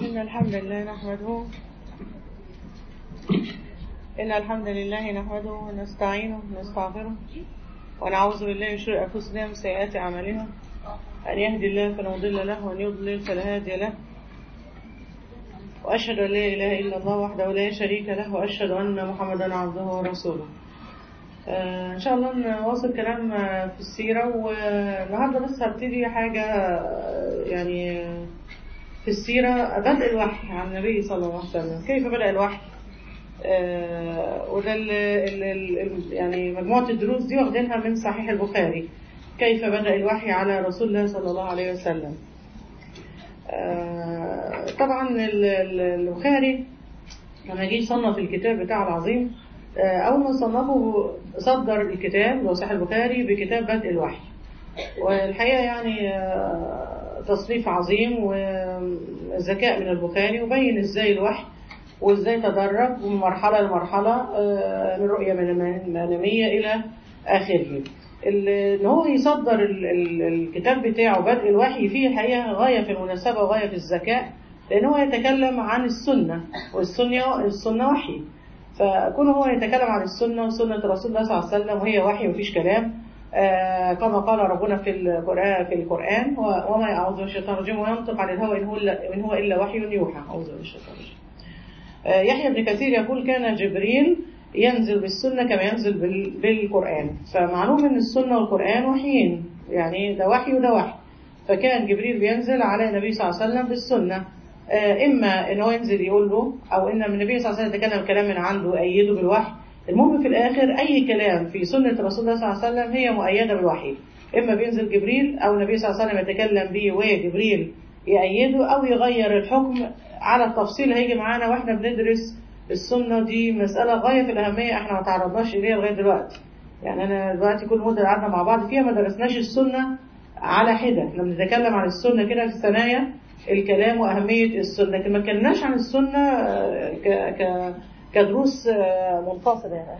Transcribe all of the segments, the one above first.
إن الحمد لله نحمده إن الحمد لله نحمده ونستعينه ونستغفره ونعوذ بالله من شرور أنفسنا ومن سيئات أعمالنا أن يهدي الله فلا مضل له وأن يضلل فلا هادي له وأشهد أن لا إله إلا الله وحده لا شريك له وأشهد أن محمدا عبده ورسوله آه إن شاء الله نواصل كلام آه، في السيرة والنهاردة بس هبتدي حاجة آه، يعني آه، في السيرة بدء الوحي عن النبي صلى الله عليه وسلم كيف بدأ الوحي آه، وده ال ال ال يعني مجموعة الدروس دي واخدينها من صحيح البخاري كيف بدأ الوحي على رسول الله صلى الله عليه وسلم آه، طبعا ال- ال- البخاري لما جه يصنف الكتاب بتاعه العظيم آه، أول ما صنفه صدر الكتاب اللي هو صحيح البخاري بكتاب بدء الوحي والحقيقة يعني آه، تصنيف عظيم وذكاء من البخاري وبين ازاي الوحي وازاي تدرج من مرحلة لمرحلة آه، من رؤية من- منامية إلى آخره ال- ان هو يصدر ال- ال- الكتاب بتاعه بدء الوحي فيه الحقيقة غاية في المناسبة وغاية في الذكاء لأن هو يتكلم عن السنة والسنة السنة وحي فكون هو يتكلم عن السنة وسنة رسول الله صلى الله عليه وسلم وهي وحي ومفيش كلام آه كما قال ربنا في القرآن في القرآن و- وما أعوذ بالله من الشيطان الرجيم وينطق عن الهوى إن هو إلا, إن هو إلا وحي يوحى أعوذ بالله من الشيطان الرجيم آه، يحيى بن كثير يقول كان جبريل ينزل بالسنة كما ينزل بال- بالقرآن فمعلوم ان السنة والقرآن وحيين يعني ده وحي وده وحي فكان جبريل بينزل على النبي صلى الله عليه وسلم بالسنة آه، إما إن هو ينزل يقول له أو إن النبي صلى الله عليه وسلم يتكلم كلام من عنده يأيده بالوحي المهم في الآخر أي كلام في سنة رسول الله صلى الله عليه وسلم هي مؤيدة بالوحي إما بينزل جبريل أو النبي صلى الله عليه وسلم يتكلم به وجبريل يأيده أو يغير الحكم على التفصيل هيجي معانا واحنا بندرس السنة دي مسألة غاية في الأهمية احنا ما تعرضناش إليها لغاية دلوقتي يعني أنا دلوقتي كل مدة قعدنا مع بعض فيها ما درسناش السنة على حدة احنا بنتكلم عن السنة كده في ثنايا الكلام وأهمية السنة لكن ما اتكلمناش عن السنة آه، ك ك كدروس آه، منفصلة يعني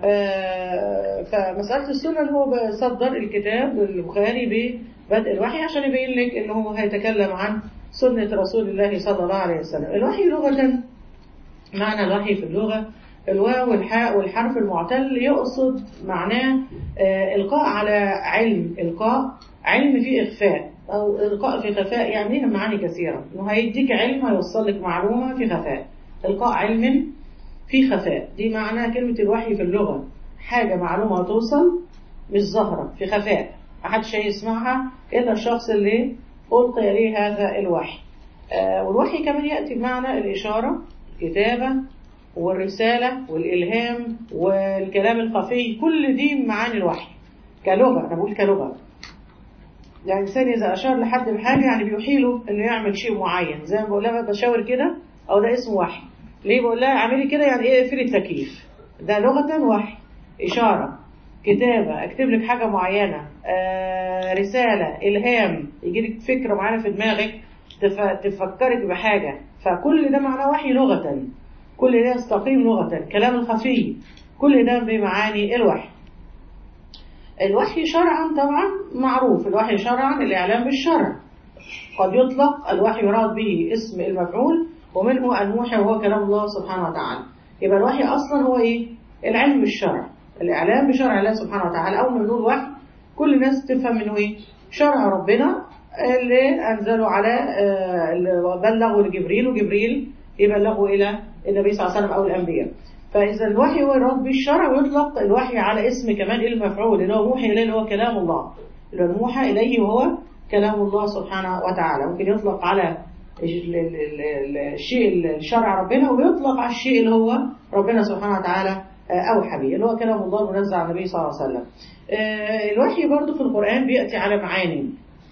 آه، فمسألة السنة اللي هو صدر الكتاب البخاري ببدء الوحي عشان يبين لك إن هو هيتكلم عن سنة رسول الله صلى الله عليه وسلم الوحي لغة معنى الوحي في اللغة الواو والحاء والحرف المعتل يقصد معناه آه، إلقاء على علم إلقاء علم فيه إخفاء أو إلقاء في خفاء يعني لها معاني كثيرة إنه هيديك علم هيوصل لك معلومة في خفاء إلقاء علم في خفاء دي معناها كلمة الوحي في اللغة حاجة معلومة هتوصل مش ظاهرة في خفاء محدش هيسمعها إلا الشخص اللي ألقي إليه هذا الوحي آه، والوحي كمان يأتي بمعنى الإشارة الكتابة والرسالة والإلهام والكلام الخفي كل دي معاني الوحي كلغة أنا بقول كلغة يعني الإنسان إذا أشار لحد بحاجة يعني بيحيله إنه يعمل شيء معين زي ما بقول لها بشاور كده أو ده اسمه وحي ليه بقول لها اعملي كده يعني إيه اقفلي التكييف ده لغة وحي إشارة كتابة أكتب لك حاجة معينة آه رسالة إلهام يجي لك فكرة معينة في دماغك تف- تفكرك بحاجة فكل ده معناه وحي لغة كل ده يستقيم لغة كلام الخفي كل ده بمعاني الوحي الوحي شرعا طبعا معروف الوحي شرعا الإعلام بالشرع قد يطلق الوحي يراد به اسم المفعول ومنه الموحي وهو كلام الله سبحانه وتعالى يبقى الوحي أصلا هو إيه؟ العلم بالشرع الإعلام بشرع الله سبحانه وتعالى أول ما نقول وحي كل الناس تفهم منه إيه؟ شرع ربنا اللي أنزله على آه، اللي بلغه لجبريل وجبريل يبلغه إلى النبي صلى الله عليه وسلم أو الأنبياء فإذا الوحي هو يراد به الشرع ويطلق الوحي على اسم كمان المفعول اللي هو موحي إليه اللي هو كلام الله اللي هو الموحى إليه وهو كلام الله سبحانه وتعالى ممكن يطلق على ال- ال- ال- الشيء الشرع ربنا ويطلق على الشيء اللي هو ربنا سبحانه وتعالى آه، أوحى به اللي هو كلام الله المنزل على النبي صلى الله عليه وسلم آه، الوحي برضو في القرآن بيأتي على معاني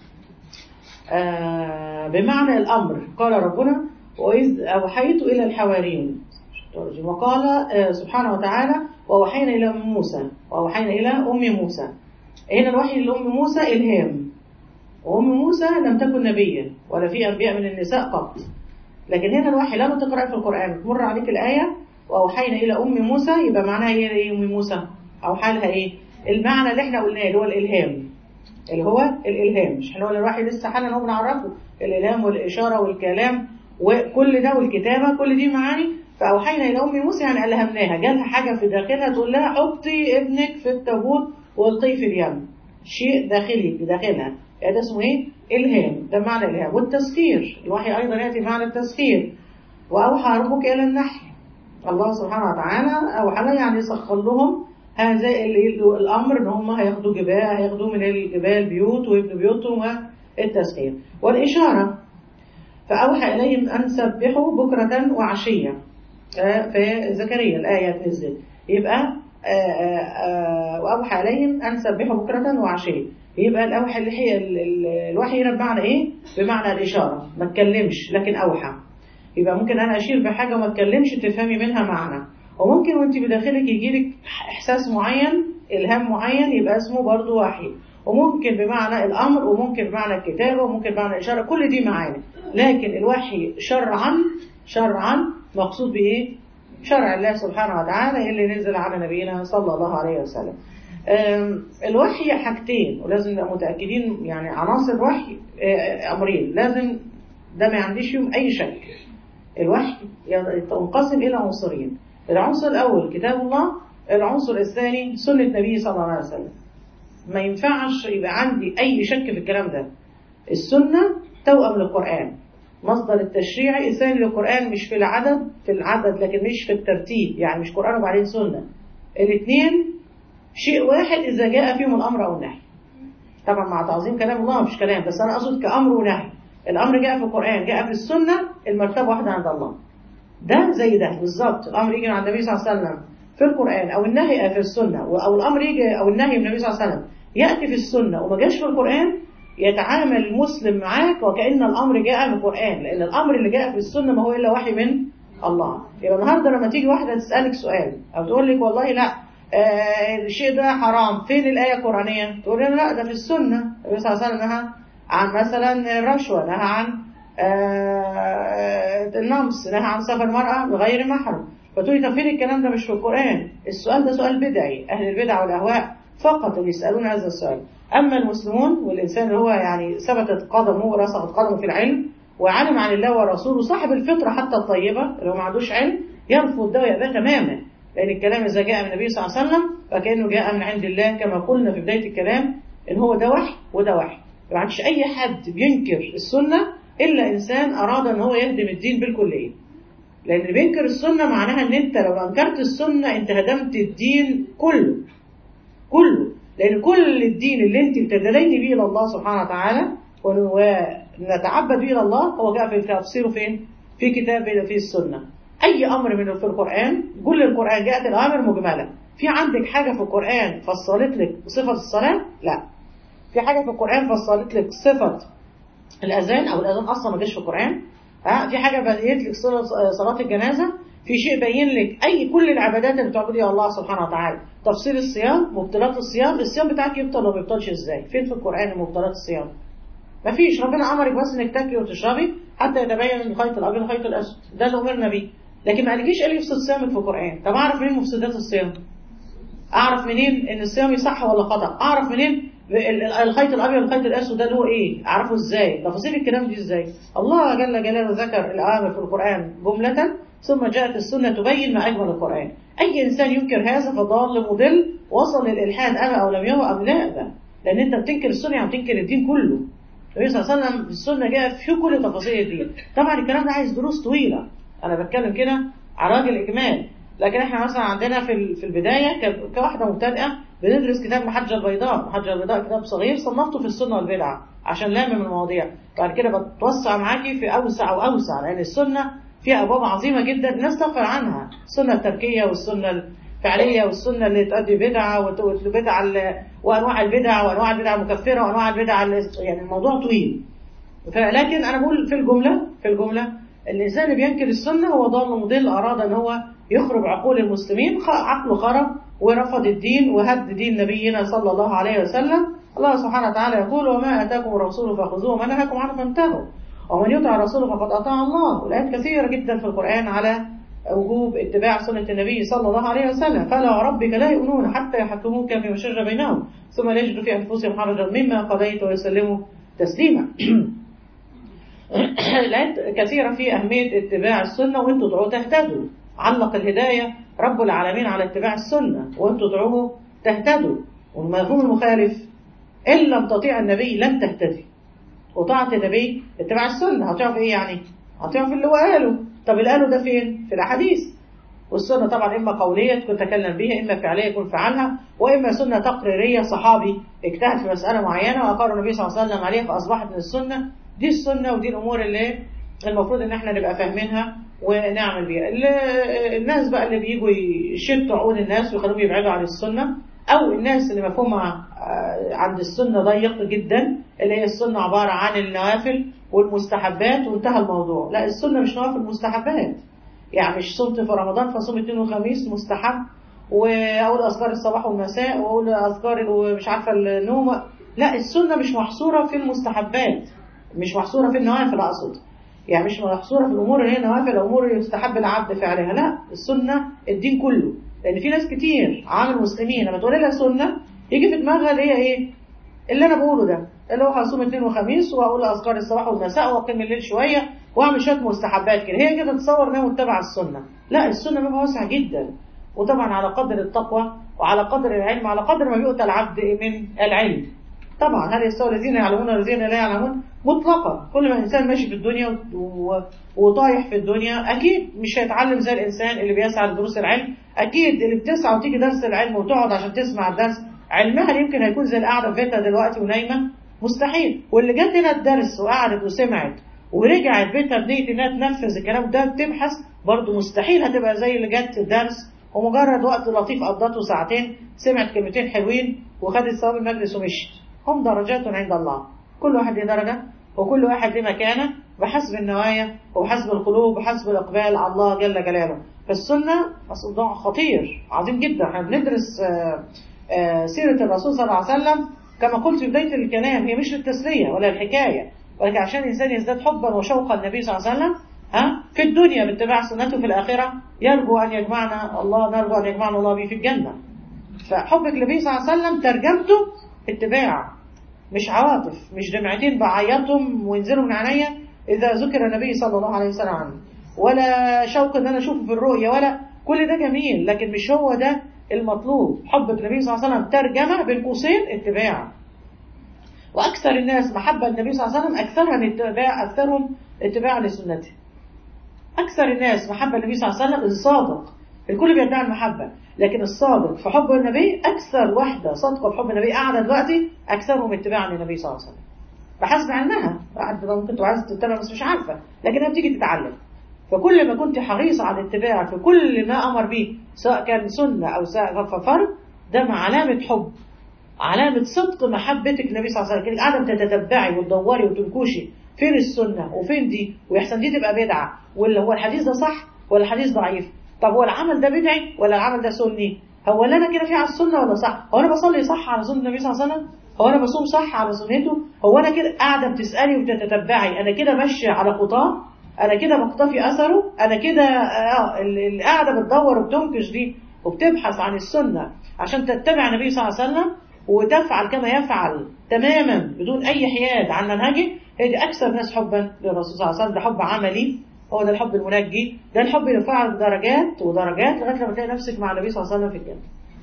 آه، بمعنى الأمر قال ربنا وإذ أوحيت إلى الحواريين وقال آه، سبحانه وتعالى وأوحينا إلى أم موسى وأوحينا إلى أم موسى هنا الوحي لأم موسى إلهام وأم موسى لم تكن نبيا ولا في أنبياء من النساء قط لكن هنا الوحي لما تقرأ في القرآن تمر عليك الآية وأوحينا إلى أم موسى يبقى معناها إيه إيه أم موسى أو حالها إيه المعنى اللي احنا قلناه اللي هو الإلهام اللي هو الإلهام مش احنا قلنا الوحي لسه حالا هو بنعرفه الإلهام والإشارة والكلام وكل ده والكتابة كل دي معاني فأوحينا إلى أم موسى يعني ألهمناها جالها حاجة في داخلها تقول لها حطي ابنك في التابوت والقيه في اليم شيء داخلي في داخلها ده اسمه ايه؟ إلهام ده معنى الإلهام والتسخير الوحي أيضا يأتي معنى التسخير وأوحى ربك إلى النحل الله سبحانه وتعالى أوحى يعني سخر لهم هذا الأمر إن هم هياخدوا جبال هياخدوا من الجبال بيوت ويبنوا بيوتهم والتسخير والإشارة فأوحى إليهم أن سبحوا بكرة وعشية في زكريا الآية نزلت يبقى وأوحى إليهم أن سبحوا بكرة وعشية يبقى الأوحى اللي هي الوحي هنا بمعنى إيه؟ بمعنى الإشارة ما اتكلمش لكن أوحى يبقى ممكن أنا أشير بحاجة وما اتكلمش تفهمي منها معنى وممكن وانت بداخلك يجيلك إحساس معين إلهام معين يبقى اسمه برضو وحي وممكن بمعنى الأمر وممكن بمعنى الكتابة وممكن بمعنى الإشارة كل دي معاني لكن الوحي شرعا شرعا مقصود بإيه؟ شرع الله سبحانه وتعالى اللي نزل على نبينا صلى الله عليه وسلم الوحي حاجتين ولازم نبقى متأكدين يعني عناصر وحي أمرين لازم ده ما عنديش فيهم أي شك الوحي ينقسم إلى عنصرين العنصر الأول كتاب الله العنصر الثاني سنة النبي صلى الله عليه وسلم ما ينفعش يبقى عندي أي شك في الكلام ده السنة توأم للقرآن مصدر التشريعي الثاني للقرآن مش في العدد في العدد لكن مش في الترتيب يعني مش قرآن وبعدين سنة الاثنين شيء واحد إذا جاء فيهم الأمر أو النهي طبعا مع تعظيم كلام الله مش كلام بس أنا أقصد كأمر ونهي الأمر جاء في القرآن جاء في السنة المرتبة واحدة عند الله ده زي ده بالظبط الأمر يجي عند النبي صلى الله عليه وسلم في القرآن أو النهي في السنة أو الأمر يجي أو النهي من النبي صلى الله عليه وسلم يأتي في السنة وما جاش في القرآن يتعامل المسلم معاك وكأن الأمر جاء من القرآن لأن الأمر اللي جاء في السنة ما هو إلا وحي من الله يبقى النهارده لما تيجي واحدة تسألك سؤال أو تقول لك والله لا آه الشيء ده حرام فين الآية القرآنية تقول لها لا ده في السنة النبي صلى الله عليه وسلم نهى عن مثلا الرشوة نهى عن آه النمس نهى عن سفر المرأة بغير محرم فتقولي طب فين الكلام ده مش في القرآن السؤال ده سؤال بدعي أهل البدع والأهواء فقط اللي يسألون هذا السؤال أما المسلمون والإنسان اللي هو يعني ثبتت قدمه ورسخت قدمه في العلم وعلم عن الله ورسوله صاحب الفطرة حتى الطيبة اللي هو ما عندوش علم يرفض ده ويأباه تماما لأن الكلام إذا جاء من النبي صلى الله عليه وسلم فكأنه جاء من عند الله كما قلنا في بداية الكلام إن هو ده وحي وده وحي ما عادش أي حد بينكر السنة إلا إنسان أراد أن هو يهدم الدين بالكلية لأن اللي بينكر السنة معناها إن أنت لو أنكرت السنة أنت هدمت الدين كله كله لأن كل الدين اللي أنت بتدلين به إلى الله سبحانه وتعالى ونتعبد به إلى الله هو جاء في تفسيره فين؟ في كتاب في السنة أي أمر من في القرآن كل القرآن جاءت الأوامر مجملة في عندك حاجة في القرآن فصلت لك صفة الصلاة؟ لا في حاجة في القرآن فصلت لك صفة الأذان أو الأذان أصلا ما جاش في القرآن ها في حاجة بينت لك صلاة الجنازة في شيء بين لك أي كل العبادات اللي بتعبديها الله سبحانه وتعالى تفصيل الصيام مبطلات الصيام الصيام بتاعك يبطل ولا ما يبطلش ازاي فين في القرآن مبطلات الصيام مفيش ربنا أمرك بس إنك تاكلي وتشربي حتى يتبين الخيط الأبيض الخيط الأسود ده اللي أمرنا بيه لكن ما قالكيش ايه اللي يفسد صيامك في القرآن طب أعرف منين مفسدات الصيام أعرف منين إن الصيام يصح ولا خطأ أعرف منين الخيط الابيض والخيط الاسود ده اللي هو ايه اعرفه ازاي تفاصيل الكلام دي ازاي الله جل جلاله ذكر الاوامر في القران جمله ثم جاءت السنه تبين ما اجمل القران اي انسان ينكر هذا فضال مضل وصل للالحاد ابى او لم يهو ام لا ابى لان انت بتنكر السنه يعني بتنكر الدين كله النبي صلى الله عليه وسلم في السنه جاء في كل تفاصيل الدين طبعا الكلام ده عايز دروس طويله انا بتكلم كده على راجل اجمال لكن احنا مثلا عندنا في في البدايه كواحده مبتدئه بندرس كتاب محجة البيضاء محجة البيضاء كتاب صغير صنفته في السنة والبدعة عشان لامم المواضيع بعد كده بتوسع معاكي في أوسع وأوسع لأن السنة فيها أبواب عظيمة جدا الناس تغفل عنها السنة التركية والسنة الفعلية والسنة اللي تؤدي بدعة والبدعة وأنواع البدع وأنواع البدع المكفرة وأنواع البدع يعني الموضوع طويل فلكن أنا بقول في الجملة في الجملة الإنسان اللي بينكر السنة هو ضال مضل أراد أن هو يخرب عقول المسلمين عقله خرب ورفض الدين وهد دين نبينا صلى الله عليه وسلم الله سبحانه وتعالى يقول وما أتاكم الرسول فخذوه وما نهاكم عنه فانتهوا ومن يطع الرسول فقد أطاع الله والآيات كثيرة جدا في القرآن على وجوب اتباع سنة النبي صلى الله عليه وسلم فلا ربك لا يؤمنون حتى يحكموك فيما شجر بينهم ثم لا يجدوا في أنفسهم حرجا مما قضيت ويسلموا تسليما الآيات كثيرة في أهمية اتباع السنة وأنتم تدعوا تهتدوا علق الهداية رب العالمين على اتباع السنة وأنتم تدعوه تهتدوا والمفهوم المخالف إن لم تطيع النبي لن تهتدي وطاعة النبي اتباع السنة هتطيعوا في إيه يعني؟ هتطيعوا في اللي هو قاله طب اللي قاله ده فين؟ في الأحاديث والسنة طبعا إما قولية تكون تكلم بها إما فعلية يكون فعلها وإما سنة تقريرية صحابي اجتهد في مسألة معينة وأقر النبي صلى الله عليه وسلم عليها فأصبحت من السنة دي السنة ودي الأمور اللي المفروض إن احنا نبقى فاهمينها ونعمل بيها الناس بقى اللي بيجوا يشتوا عقول الناس ويخلوهم يبعدوا عن السنة أو الناس اللي مفهومها عند السنة ضيق جدا اللي هي السنة عبارة عن النوافل والمستحبات وانتهى الموضوع لا السنة مش نوافل مستحبات يعني مش صمت في رمضان فصوم اثنين وخميس مستحب واقول اذكار الصباح والمساء واقول اذكار مش عارفه النوم لا السنه مش محصوره في المستحبات مش محصوره في النوافل اقصد يعني مش محصوره في الامور اللي هي نوافل او امور يستحب العبد فعلها لا السنه الدين كله لان في ناس كتير عامل مسلمين لما تقول لها سنه يجي في دماغها اللي هي ايه اللي انا بقوله ده اللي هو هصوم اثنين وخميس واقول اذكار الصباح والمساء واقيم الليل شويه واعمل شويه مستحبات كده هي كده تتصور انها متبعه السنه لا السنه بابها واسع جدا وطبعا على قدر التقوى وعلى قدر العلم على قدر ما يؤتى العبد من العلم طبعا هل يستوي الذين يعلمون والذين لا يعلمون مطلقا كل ما الانسان ماشي في الدنيا وطايح في الدنيا اكيد مش هيتعلم زي الانسان اللي بيسعى لدروس العلم اكيد اللي بتسعى وتيجي درس العلم وتقعد عشان تسمع الدرس علمها يمكن هيكون زي القعده في بيتها دلوقتي ونايمه مستحيل واللي جت هنا الدرس وقعدت وسمعت ورجعت بيتها بنية انها تنفذ الكلام ده بتبحث برضه مستحيل هتبقى زي اللي جت الدرس ومجرد وقت لطيف قضته ساعتين سمعت كلمتين حلوين وخدت ثواب المجلس ومشيت هم درجات عند الله كل واحد له درجة وكل واحد له مكانة بحسب النوايا وبحسب القلوب وبحسب الإقبال على الله جل جلاله فالسنة موضوع خطير عظيم جدا احنا بندرس آآ آآ سيرة الرسول صلى الله عليه وسلم كما قلت في بداية الكلام هي مش للتسلية ولا الحكاية ولكن عشان الإنسان يزداد حبا وشوقا النبي صلى الله عليه وسلم ها في الدنيا باتباع سنته في الآخرة يرجو أن يجمعنا الله نرجو أن يجمعنا الله به في الجنة فحبك للنبي صلى الله عليه وسلم ترجمته اتباع مش عواطف مش دمعتين بعيطهم وينزلوا من عينيا إذا ذكر النبي صلى الله عليه وسلم عنه ولا شوق ان انا اشوفه في الرؤية ولا كل ده جميل لكن مش هو ده المطلوب حبك للنبي صلى الله عليه وسلم ترجمة بين قوسين اتباع وأكثر الناس محبة النبي صلى الله عليه وسلم أكثرها اتباع أكثرهم اتباعا لسنته أكثر الناس محبة النبي صلى الله عليه وسلم الصادق الكل بيدعي المحبة لكن الصادق في حب النبي أكثر واحدة صادقة في حب النبي قاعدة دلوقتي أكثرهم اتباعا للنبي صلى الله عليه وسلم بحسب علمها بعد ممكن تبقى عايزة تتبع بس مش عارفة لكنها بتيجي تتعلم فكل ما كنت حريصة على الاتباع في كل ما أمر به سواء كان سنة أو سواء فرض ده مع علامة حب علامة صدق محبتك للنبي صلى الله عليه وسلم قاعدة بتتتبعي وتدوري وتنكشي فين السنة وفين دي ويحسن دي تبقى بدعة ولا هو الحديث ده صح ولا الحديث ضعيف طب هو العمل ده بدعي ولا العمل ده سني هو اللي انا كده فيه على السنة ولا صح هو انا بصلي صح على سنة النبي صلى الله عليه وسلم هو انا بصوم صح على سنته هو انا كده قاعدة بتسألي وتتتبعي انا كده ماشية على خطاه انا كده بقتفي اثره انا كده اه اللي قاعدة بتدور وبتنكش دي وبتبحث عن السنة عشان تتبع النبي صلى الله عليه وسلم وتفعل كما يفعل تماما بدون أي حياد عن منهجه هي دي أكثر ناس حبا للرسول صلى الله عليه وسلم ده حب عملي هو ده الحب المنجي ده الحب اللي يرفعك درجات ودرجات لغاية لما تلاقي نفسك مع النبي صلى الله عليه وسلم في الجنة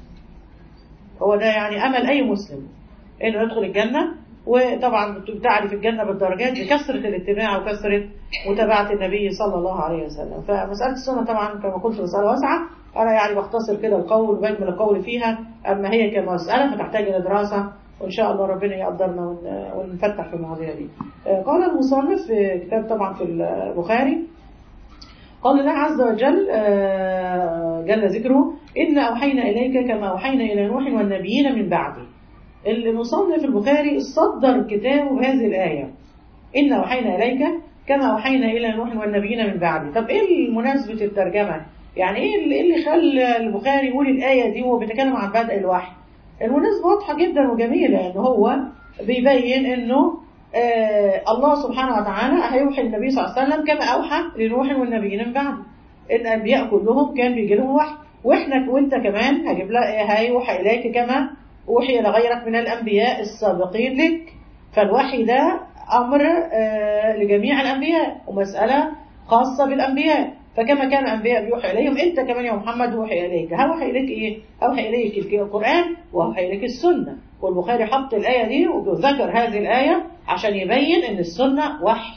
هو ده يعني أمل أي مسلم إنه يدخل الجنة وطبعا بتعرف الجنة بالدرجات بكثرة الاتباع وكثرة متابعة النبي صلى الله عليه وسلم فمسألة السنة طبعا كما قلت مسألة واسعة أنا يعني بختصر كده القول وبجمل القول فيها أما هي كمسألة فتحتاج إلى دراسة وإن شاء الله ربنا يقدرنا ونفتح في المواضيع دي قال المصنف في كتاب طبعا في البخاري قال الله عز وجل جل ذكره إن أوحينا إليك كما أوحينا إلى نوح والنبيين من بعده المصنف البخاري صدر كتابه بهذه الآية إن أوحينا إليك كما أوحينا إلى نوح والنبيين من بعده طب إيه مناسبة الترجمة يعني إيه اللي خلى البخاري يقول الآية دي وهو بيتكلم عن بدء الوحي المناسبة واضحة جدا وجميلة إن هو بيبين إنه آه الله سبحانه وتعالى هيوحي النبي صلى الله عليه وسلم كما أوحى لنوح والنبيين من بعده الأنبياء كلهم كان بيجي لهم وحي وإحنا وإنت كمان هجيب لها هيوحى إليك كما أوحي لغيرك من الأنبياء السابقين لك فالوحي ده أمر آه، لجميع الأنبياء ومسألة خاصة بالأنبياء فكما كان الأنبياء بيوحى إليهم أنت كمان يا محمد يوحي إليك هوحي إليك إيه؟ أوحي إليك القرآن وأوحي إليك السنة والبخاري حط الآية دي وذكر هذه الآية عشان يبين إن السنة وحي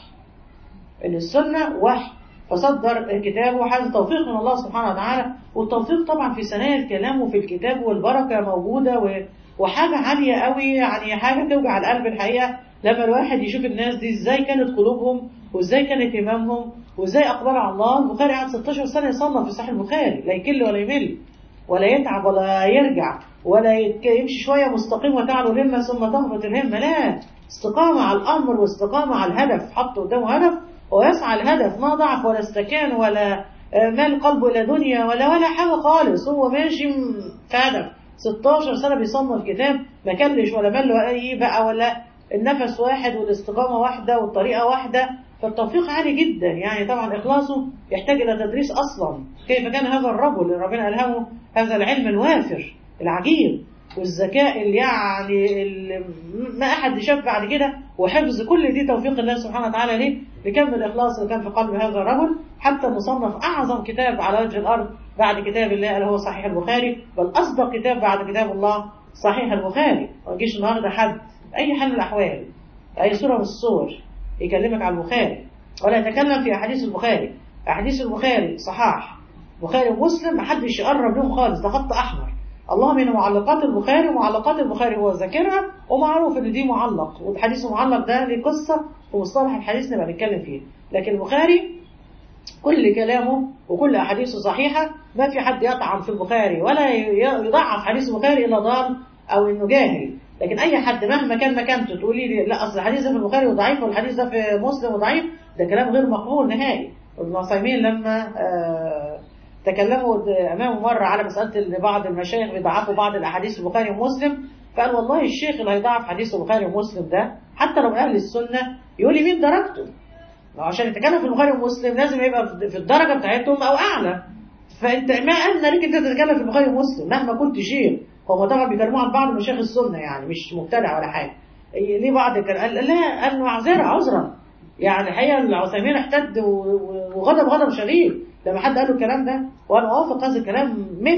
إن السنة وحي فصدر الكتاب وحاجة توفيق من الله سبحانه وتعالى والتوفيق طبعا في ثنايا الكلام وفي الكتاب والبركة موجودة و... وحاجة عالية قوي يعني حاجة توجع القلب الحقيقة لما الواحد يشوف الناس دي ازاي كانت قلوبهم وازاي كان اهتمامهم وازاي اقبلوا على الله البخاري قعد 16 سنة يصنف في صحيح البخاري لا يكل ولا يمل ولا يتعب ولا يرجع ولا يتك- يمشي شوية مستقيم وتعلو الهمة ثم تهبط الهمة لا استقامة على الأمر واستقامة على الهدف حط قدامه هدف ويسعى الهدف ما ضعف ولا استكان ولا آه، مال قلبه إلى دنيا ولا ولا حاجة خالص هو ماشي م- في هدف 16 سنة بيصنف كتاب ما كلش ولا مل ولا أي بقى ولا النفس واحد والاستقامة واحدة والطريقة واحدة فالتوفيق عالي جدا يعني طبعا إخلاصه يحتاج إلى تدريس أصلا كيف كان هذا الرجل اللي ربنا ألهمه هذا العلم الوافر العجيب والذكاء اللي يعني اللي ما أحد شاف بعد كده وحفظ كل دي توفيق الله سبحانه وتعالى ليه لكم الإخلاص اللي كان في قلب هذا الرجل حتى مصنف أعظم كتاب على وجه الأرض بعد كتاب الله اللي هو صحيح البخاري بل أصدق كتاب بعد كتاب الله صحيح البخاري ما يجيش النهارده حد أي حال من الأحوال أي صورة من الصور يكلمك عن البخاري ولا يتكلم في أحاديث البخاري أحاديث البخاري صحاح بخاري ومسلم محدش يقرب لهم خالص ده خط أحمر الله من معلقات البخاري ومعلقات البخاري هو ذاكرها ومعروف ان دي معلق والحديث المعلق ده ليه قصه في مصطلح الحديث نبقى نتكلم فيه لكن البخاري كل كلامه وكل احاديثه صحيحه ما في حد يطعن في البخاري ولا ي- يضعف حديث البخاري الا ضال او انه جاهل لكن اي حد مهما كان مكانته تقولي لي لا اصل الحديث ده في البخاري وضعيف والحديث ده في مسلم وضعيف ده كلام غير مقبول نهائي ابن عثيمين لما آه تكلموا امامه مره على مساله ان بعض المشايخ بيضعفوا بعض الاحاديث البخاري ومسلم فقال والله الشيخ اللي هيضعف حديث البخاري ومسلم ده حتى لو من اهل السنه يقول لي مين درجته عشان يتكلم في البخاري ومسلم لازم يبقى في الدرجه بتاعتهم او اعلى فانت ما امن لك انت تتكلم في البخاري ومسلم مهما كنت شيخ هم طبعا بيكلموا عن بعض مشايخ السنه يعني مش مبتدع ولا حاجه ليه بعض كان قال لا قال معذره عذرا يعني الحقيقه العثيمين احتد و- و- وغضب غضب شديد لما حد قال له الكلام ده وانا اوافق هذا الكلام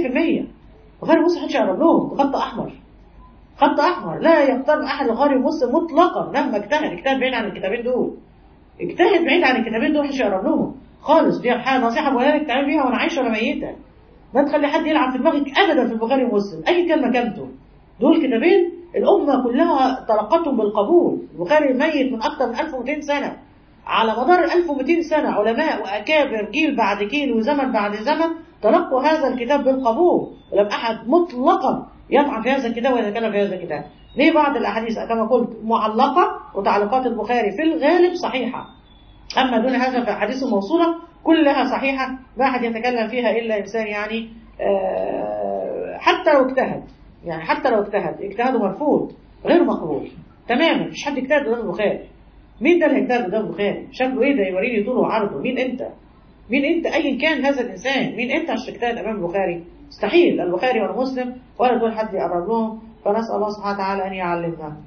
100% البخاري ومسلم محدش يقرب لهم ده خط احمر خط احمر لا يقترب احد البخاري ومسلم مطلقا مهما اجتهد اجتهد بعيد عن الكتابين دول اجتهد بعيد عن الكتابين دول محدش يقرب لهم خالص دي حاجه نصيحه بقولها لك تعمل بيها وانا عايشه ولا ميته ما تخلي حد يلعب في دماغك ابدا في البخاري ومسلم اي كلمه كانته دول كتابين الامه كلها تلقتهم بالقبول البخاري ميت من اكثر من 1200 سنه على مدار 1200 سنه علماء واكابر جيل بعد جيل وزمن بعد زمن تلقوا هذا الكتاب بالقبول ولم احد مطلقا يطعن في هذا الكتاب ويتكلم في هذا الكتاب ليه بعض الاحاديث كما قلت معلقه وتعليقات البخاري في الغالب صحيحه أما دون هذا فأحاديث الموصولة كلها صحيحة ما أحد يتكلم فيها إلا إنسان يعني آه، حتى لو اجتهد يعني حتى لو اجتهد اجتهاده مرفوض غير مقبول تماما مفيش حد اجتهد قدام البخاري مين ده اللي هيجتهد قدام البخاري شكله ايه ده يوريني طوله وعرضه مين انت مين انت ايا كان هذا الانسان مين انت عشان تجتهد امام البخاري مستحيل البخاري ولا مسلم ولا دول حد يقرب لهم فنسال الله سبحانه وتعالى ان يعلمنا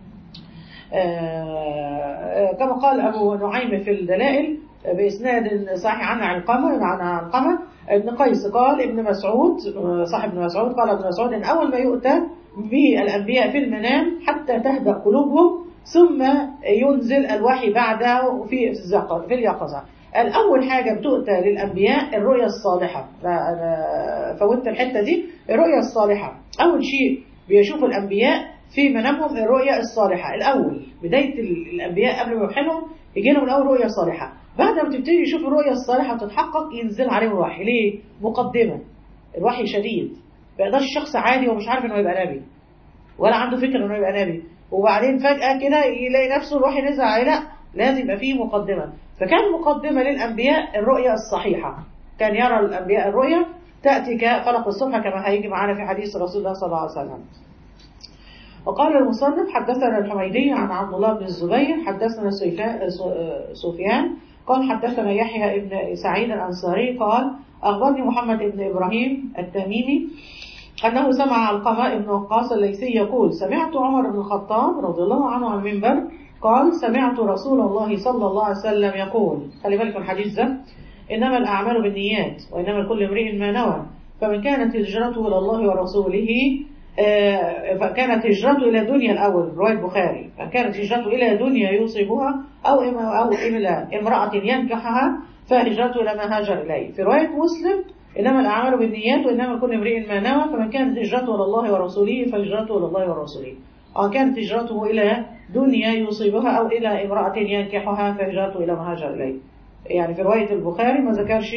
آه، كما قال أبو نعيم في الدلائل بإسناد صحيح عن علقمة عن علقمة ابن قيس قال ابن مسعود آه، صاحب ابن مسعود قال ابن مسعود إن أول ما يؤتى بالأنبياء في المنام حتى تهدأ قلوبهم ثم ينزل الوحي بعده في الزق- في اليقظة الأول حاجة بتؤتى للأنبياء الرؤية الصالحة لا، أنا فوتت الحتة دي الرؤية الصالحة أول شيء بيشوف الأنبياء في منامهم الرؤيا الصالحة الأول بداية ال- الأنبياء قبل ما يوحلهم يجي لهم الأول رؤيا صالحة بعد ما تبتدي يشوف الرؤيا الصالحة وتتحقق ينزل عليهم الوحي ليه؟ مقدمة الوحي شديد ما يقدرش شخص عادي ومش عارف انه يبقى نبي ولا عنده فكرة انه يبقى نبي وبعدين فجأة كده يلاقي نفسه الوحي نزل عليه لا لازم يبقى فيه مقدمة فكان مقدمة للأنبياء الرؤيا الصحيحة كان يرى الأنبياء الرؤيا تأتي كفلق الصبح كما هيجي معانا في حديث رسول الله صلى الله عليه وسلم وقال المصنف حدثنا الحميدي عن عبد الله بن الزبير حدثنا سيفا- سفيان قال حدثنا يحيى بن سعيد الأنصاري قال أخبرني محمد بن إبراهيم التميمي أنه سمع علقمة بن وقاص الليثي يقول سمعت عمر بن الخطاب رضي الله عنه على المنبر قال سمعت رسول الله صلى الله عليه وسلم يقول خلي بالك من الحديث ده إنما الأعمال بالنيات وإنما لكل امرئ ما نوى فمن كانت هجرته إلى الله ورسوله فكانت هجرته إلى دنيا الأول رواية البخاري فكانت هجرته إلى دنيا يصيبها أو أو إلى امرأة ينكحها فهجرته إلى ما هاجر إليه في رواية مسلم إنما الأعمال بالنيات وإنما لكل امرئ ما نوى فمن كانت هجرته إلى الله ورسوله فهجرته إلى الله ورسوله أو كانت هجرته إلى دنيا يصيبها أو إلى امرأة ينكحها فهجرته إلى ما هاجر إليه يعني في رواية البخاري ما ذكرش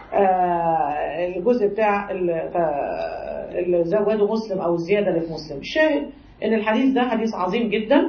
الجزء بتاع اللي زوده مسلم أو الزيادة اللي في مسلم الشاهد إن الحديث ده حديث عظيم جدا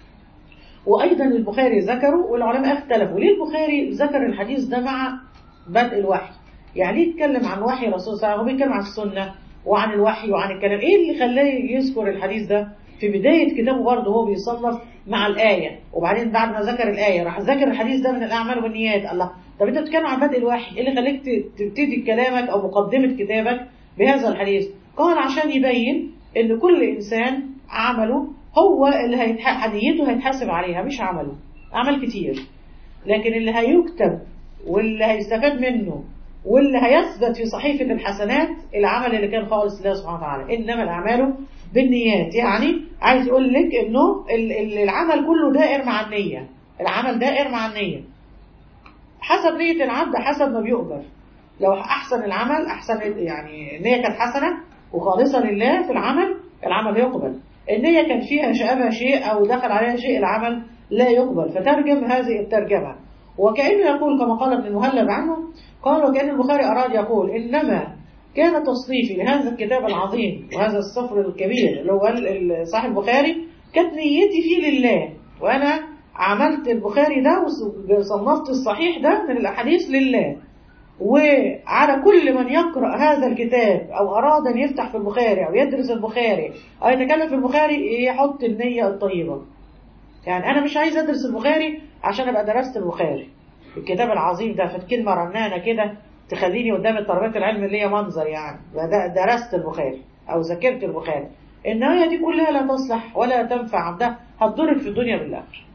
وأيضا البخاري ذكره والعلماء اختلفوا ليه البخاري ذكر الحديث ده مع بدء الوحي يعني ليه يتكلم عن وحي الرسول صلى الله عليه وسلم هو بيتكلم عن السنة وعن الوحي وعن الكلام ايه اللي خلاه يذكر الحديث ده في بداية كتابه برضه هو بيصنف مع الآية وبعدين بعد ما ذكر الآية راح ذكر الحديث ده من الأعمال والنيات الله طب أنت بتتكلم عن بدء الوحي إيه اللي خليك تبتدي كلامك أو مقدمة كتابك بهذا الحديث قال عشان يبين إن كل إنسان عمله هو اللي هيتح... نيته هيتحاسب عليها مش عمله أعمال كتير لكن اللي هيكتب واللي هيستفاد منه واللي هيثبت في صحيفة الحسنات العمل اللي كان خالص لله سبحانه وتعالى إنما الأعمال بالنيات يعني عايز يقول لك إنه العمل كله دائر مع النية العمل دائر مع النية حسب نية العبد حسب ما بيؤجر لو أحسن العمل أحسن يعني النية كانت حسنة وخالصة لله في العمل العمل يقبل النية كان فيها شابه شيء أو دخل عليها شيء العمل لا يقبل فترجم هذه الترجمة وكأنه يقول كما قال ابن المهلب عنه قال وكأن البخاري أراد يقول إنما كان تصنيفي لهذا الكتاب العظيم وهذا السفر الكبير اللي هو صاحب البخاري كانت نيتي فيه لله وأنا عملت البخاري ده وصنفت الصحيح ده من الأحاديث لله وعلى كل من يقرأ هذا الكتاب أو أراد أن يفتح في البخاري أو يدرس البخاري أو يتكلم في البخاري يحط النية الطيبة يعني أنا مش عايز أدرس البخاري عشان أبقى درست البخاري الكتاب العظيم ده في كلمة رنانة كده تخليني قدام الطلبات العلم اللي هي منظر يعني درست البخاري أو ذاكرت البخاري النهاية دي كلها لا تصلح ولا تنفع ده هتضرك في الدنيا بالآخرة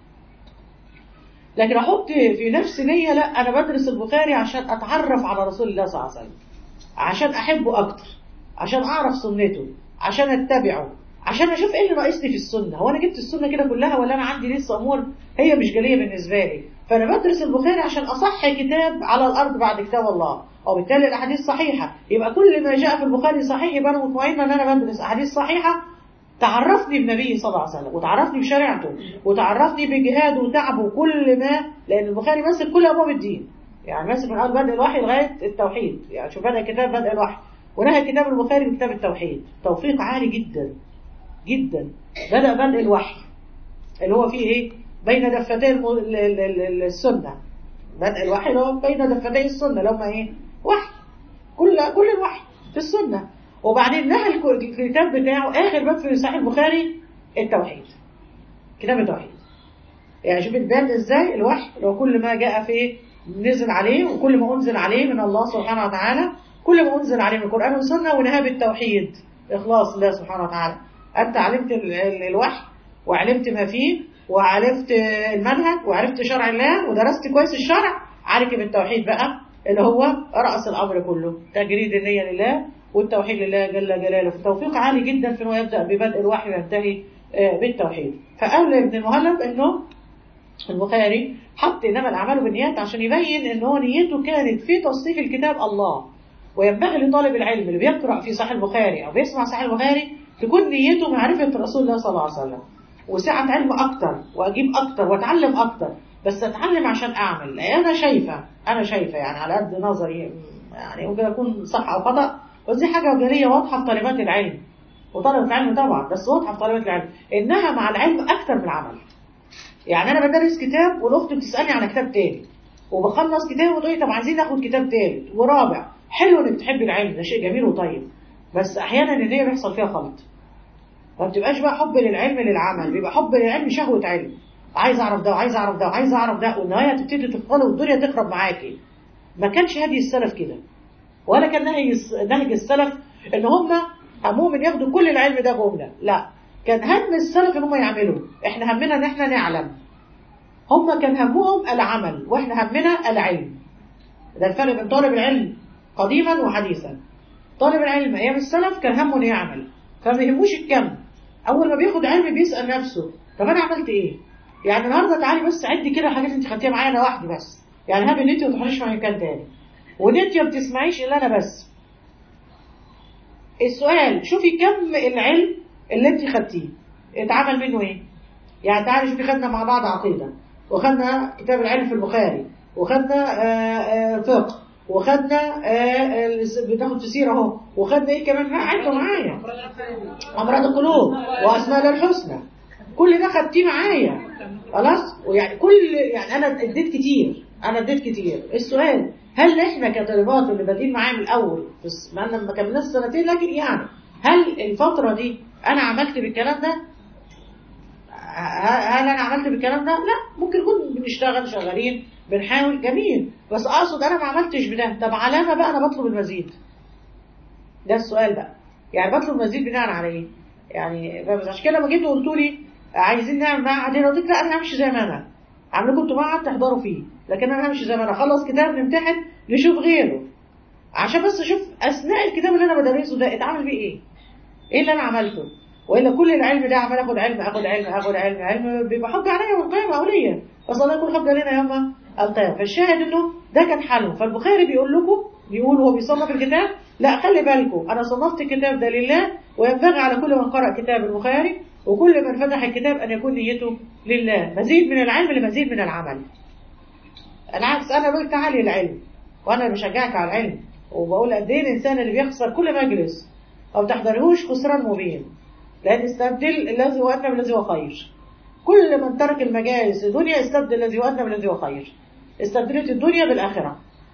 لكن احط في نفسي نية لا انا بدرس البخاري عشان اتعرف على رسول الله صلى الله عليه وسلم عشان احبه اكتر عشان اعرف سنته عشان اتبعه عشان اشوف ايه اللي ناقصني في السنه هو انا جبت السنه كده كلها ولا انا عندي لسه امور هي مش جاليه بالنسبه لي فانا بدرس البخاري عشان اصح كتاب على الارض بعد كتاب الله وبالتالي الاحاديث صحيحه يبقى كل ما جاء في البخاري صحيح يبقى انا مطمئنه ان انا بدرس احاديث صحيحه تعرفني بنبيه صلى الله عليه وسلم وتعرفني بشريعته وتعرفني بجهاده وتعبه وكل ما لأن البخاري ماسك كل أبواب الدين يعني ماسك من أول بدء الوحي لغاية التوحيد يعني شوف بدأ كتاب بدء الوحي ونهى كتاب البخاري بكتاب التوحيد توفيق عالي جدا جدا بدأ بدء الوحي اللي هو فيه إيه بين دفتي السنة بدء الوحي اللي هو بين دفتي السنة اللي هم إيه وحي كل كل الوحي في السنة وبعدين نهى الكتاب بتاعه آخر باب في صحيح البخاري التوحيد كتاب التوحيد يعني شوف الباب ازاي الوحي لو كل ما جاء فيه نزل عليه وكل ما أنزل عليه من الله سبحانه وتعالى كل ما أنزل عليه من القرآن والسنة ونهى بالتوحيد إخلاص الله سبحانه وتعالى أنت علمت الوحي وعلمت ما فيه وعرفت المنهج وعرفت شرع الله ودرست كويس الشرع عليك بالتوحيد بقى اللي هو رأس الأمر كله تجريد النية لله والتوحيد لله جل جلاله التوفيق عالي جدا في انه يبدأ ببدء الوحي وينتهي بالتوحيد فقال ابن المهلب انه البخاري حط انما الاعمال بالنيات عشان يبين ان هو نيته كانت في تصنيف الكتاب الله وينبغي لطالب العلم اللي بيقرأ في صحيح البخاري او بيسمع صحيح البخاري تكون نيته معرفة رسول الله صلى الله عليه وسلم وسعة علم اكتر واجيب اكتر واتعلم اكتر بس اتعلم عشان اعمل انا شايفة انا شايفة يعني على قد نظري يعني ممكن اكون صح او خطأ بس دي حاجة جالية واضحة في طالبات العلم وطلبة العلم طبعا بس واضحة في طالبات العلم إنها مع العلم أكثر من العمل يعني أنا بدرس كتاب والأخت بتسألني على كتاب تاني وبخلص كتاب وتقولي طب عايزين ناخد كتاب تالت ورابع حلو إنك تحبي العلم ده شيء جميل وطيب بس أحيانا النية بيحصل فيها خلط ما بتبقاش بقى حب للعلم للعمل بيبقى حب للعلم شهوة علم عايز أعرف ده وعايز أعرف ده وعايز أعرف ده والنهاية تبتدي تفضل والدنيا تخرب معاكي ما كانش هدي السلف كده ولا كان نهج نهج السلف ان هم همهم ان ياخدوا كل العلم ده جمله لا كان هم السلف ان هم يعملوا احنا همنا ان احنا نعلم هم كان همهم العمل واحنا همنا العلم ده الفرق بين طالب العلم قديما وحديثا طالب العلم ايام السلف كان همه انه يعمل فما يهموش الكم اول ما بياخد علم بيسال نفسه طب انا عملت ايه يعني النهارده تعالي بس عدي كده الحاجات اللي انت خدتيها معايا انا وحدي بس يعني هاب ان انت ما تروحيش مع مكان تاني وان انت ما بتسمعيش الا انا بس السؤال شوفي كم العلم اللي انت خدتيه اتعمل منه ايه يعني تعالي شوفي خدنا مع بعض عقيده وخدنا كتاب العلم في البخاري وخدنا آآ آآ فقه وخدنا بتاخد في سيره اهو وخدنا ايه كمان عدوا معايا امراض القلوب واسماء الله الحسنى كل ده خدتيه معايا خلاص ويعني كل يعني انا اديت كتير انا اديت كتير السؤال هل احنا كطالبات اللي بادئين معايا من الاول بس ما ما كملناش سنتين لكن يعني هل الفتره دي انا عملت بالكلام ده هل انا عملت بالكلام ده لا ممكن نكون بنشتغل شغالين بنحاول جميل بس اقصد انا ما عملتش بده طب علامه بقى انا بطلب المزيد ده السؤال بقى يعني بطلب المزيد بناء على ايه يعني بس عشان كده لما جيتوا قلتوا لي عايزين نعمل معهد هنا قلت لك لا انا همشي زي ما انا عامل لكم انتوا معهد تحضروا فيه لكن انا همشي زي ما انا اخلص كتاب نمتحن نشوف غيره عشان بس اشوف اثناء الكتاب اللي انا بدرسه ده اتعمل بيه ايه ايه اللي انا عملته والا كل العلم ده عمال اخد علم اخد علم اخد علم علم بيبقى حجه عليا يوم القيامه اوليا بس الله يكون حجه لنا يوم القيامه فالشاهد انه ده كان حله فالبخاري بيقول لكم بيقول هو بيصنف الكتاب لا خلي بالكم انا صنفت الكتاب ده لله وينبغي على كل من قرأ كتاب البخاري وكل من فتح الكتاب ان يكون نيته لله مزيد من العلم لمزيد من العمل العكس انا بقول تعالي العلم وانا بشجعك على العلم وبقول قد ايه الانسان اللي بيخسر كل مجلس او تحضرهوش خسران مبين لأن استبدل الذي هو أدنى بالذي هو خير كل من ترك المجالس الدنيا استبدل الذي هو أدنى بالذي هو خير استبدلت الدنيا بالآخرة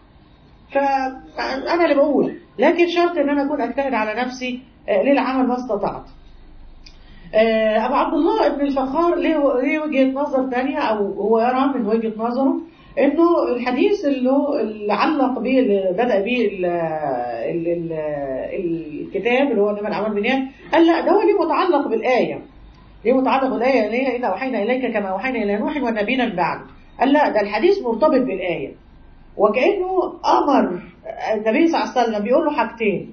فأنا اللي بقول لكن شرط أن أنا أكون أجتهد على نفسي للعمل ما استطعت أبو عبد الله ابن الفخار ليه وجهة نظر ثانية أو هو يرى من وجهة نظره انه الحديث اللي, اللي علق به اللي بدا به ال ال ال الكتاب اللي هو انما الاعمال بالنيات قال لا ده هو ليه متعلق بالايه ليه متعلق بالايه اللي هي ان اوحينا اليك كما اوحينا الى نوح والنبينا من بعد قال لا ده الحديث مرتبط بالايه وكانه امر النبي صلى الله عليه وسلم بيقول له حاجتين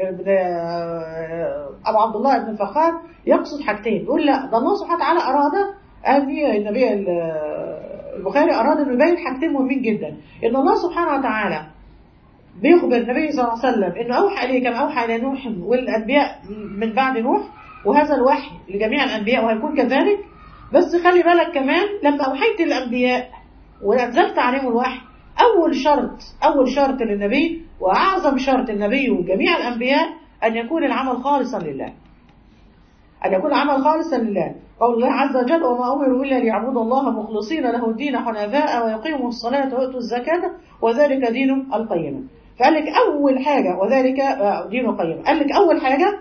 ابو عبد الله بن الفخار يقصد حاجتين يقول لا ده الله سبحانه وتعالى اراد ان النبي البخاري أراد أنه يبين حاجتين مهمين جدا إن الله سبحانه وتعالى بيخبر النبي صلى الله عليه وسلم إنه أوحى إليه كما أوحى إلى نوح والأنبياء من بعد نوح وهذا الوحي لجميع الأنبياء وهيكون كذلك بس خلي بالك كمان لما أوحيت الأنبياء وأنزلت عليهم الوحي أول شرط أول شرط للنبي وأعظم شرط النبي وجميع الأنبياء أن يكون العمل خالصا لله أن يكون العمل خالصا لله قول الله عز وجل وما أمروا إلا ليعبدوا الله مخلصين له الدين حنفاء ويقيموا الصلاة ويؤتوا الزكاة وذلك دين القيمة فقال لك أول حاجة وذلك دين القيمة قال لك أول حاجة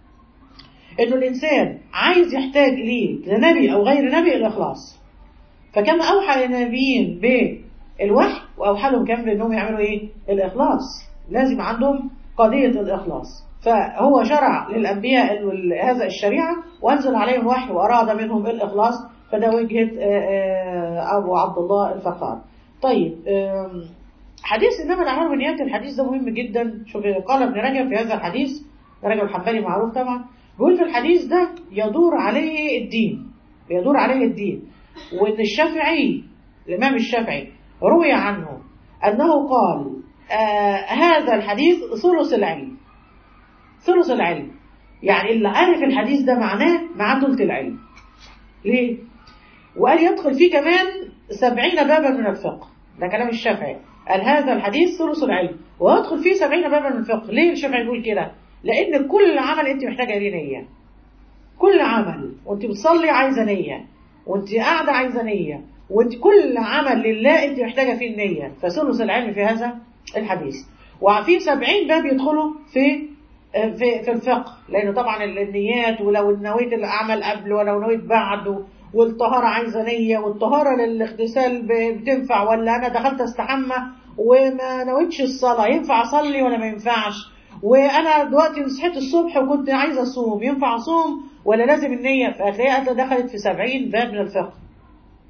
إنه الإنسان عايز يحتاج إليه لنبي أو غير نبي الإخلاص فكما أوحى للنبيين بالوحي وأوحى لهم كمان بأنهم يعملوا إيه؟ الإخلاص لازم عندهم قضية الإخلاص فهو شرع للأنبياء هذا الشريعة وأنزل عليهم الوحي وأراد منهم الإخلاص فده وجهة أبو عبد الله الفخار طيب حديث إنما الأعمال بالنيات الحديث ده مهم جدا شوف قال ابن رجب في هذا الحديث رجب الحنبلي معروف طبعا بيقول في الحديث ده يدور عليه الدين يدور عليه الدين وإن الشافعي الإمام الشافعي روي عنه أنه قال آه هذا الحديث ثلث العلم ثلث العلم يعني اللي عارف الحديث ده معناه معاه ثلث العلم ليه؟ وقال يدخل فيه كمان سبعين بابا من الفقه ده كلام الشافعي قال هذا الحديث ثلث العلم ويدخل فيه سبعين بابا من الفقه ليه الشافعي يقول كده؟ لأن كل عمل أنت محتاجة ليه نية كل عمل وأنت بتصلي عايزة نية وأنت قاعدة عايزة نية وأنت كل عمل لله أنت محتاجة فيه النية فثلث العلم في هذا الحديث وفي سبعين باب يدخلوا في في في الفقه لانه طبعا النيات ولو نويت الاعمال قبل ولو نويت بعد والطهاره عايزه نيه والطهاره للاغتسال بتنفع ولا انا دخلت استحمى وما نويتش الصلاه ينفع اصلي ولا ما ينفعش وانا دلوقتي صحيت الصبح وكنت عايزه اصوم ينفع اصوم ولا لازم النيه فهتلاقيها دخلت في 70 باب من الفقه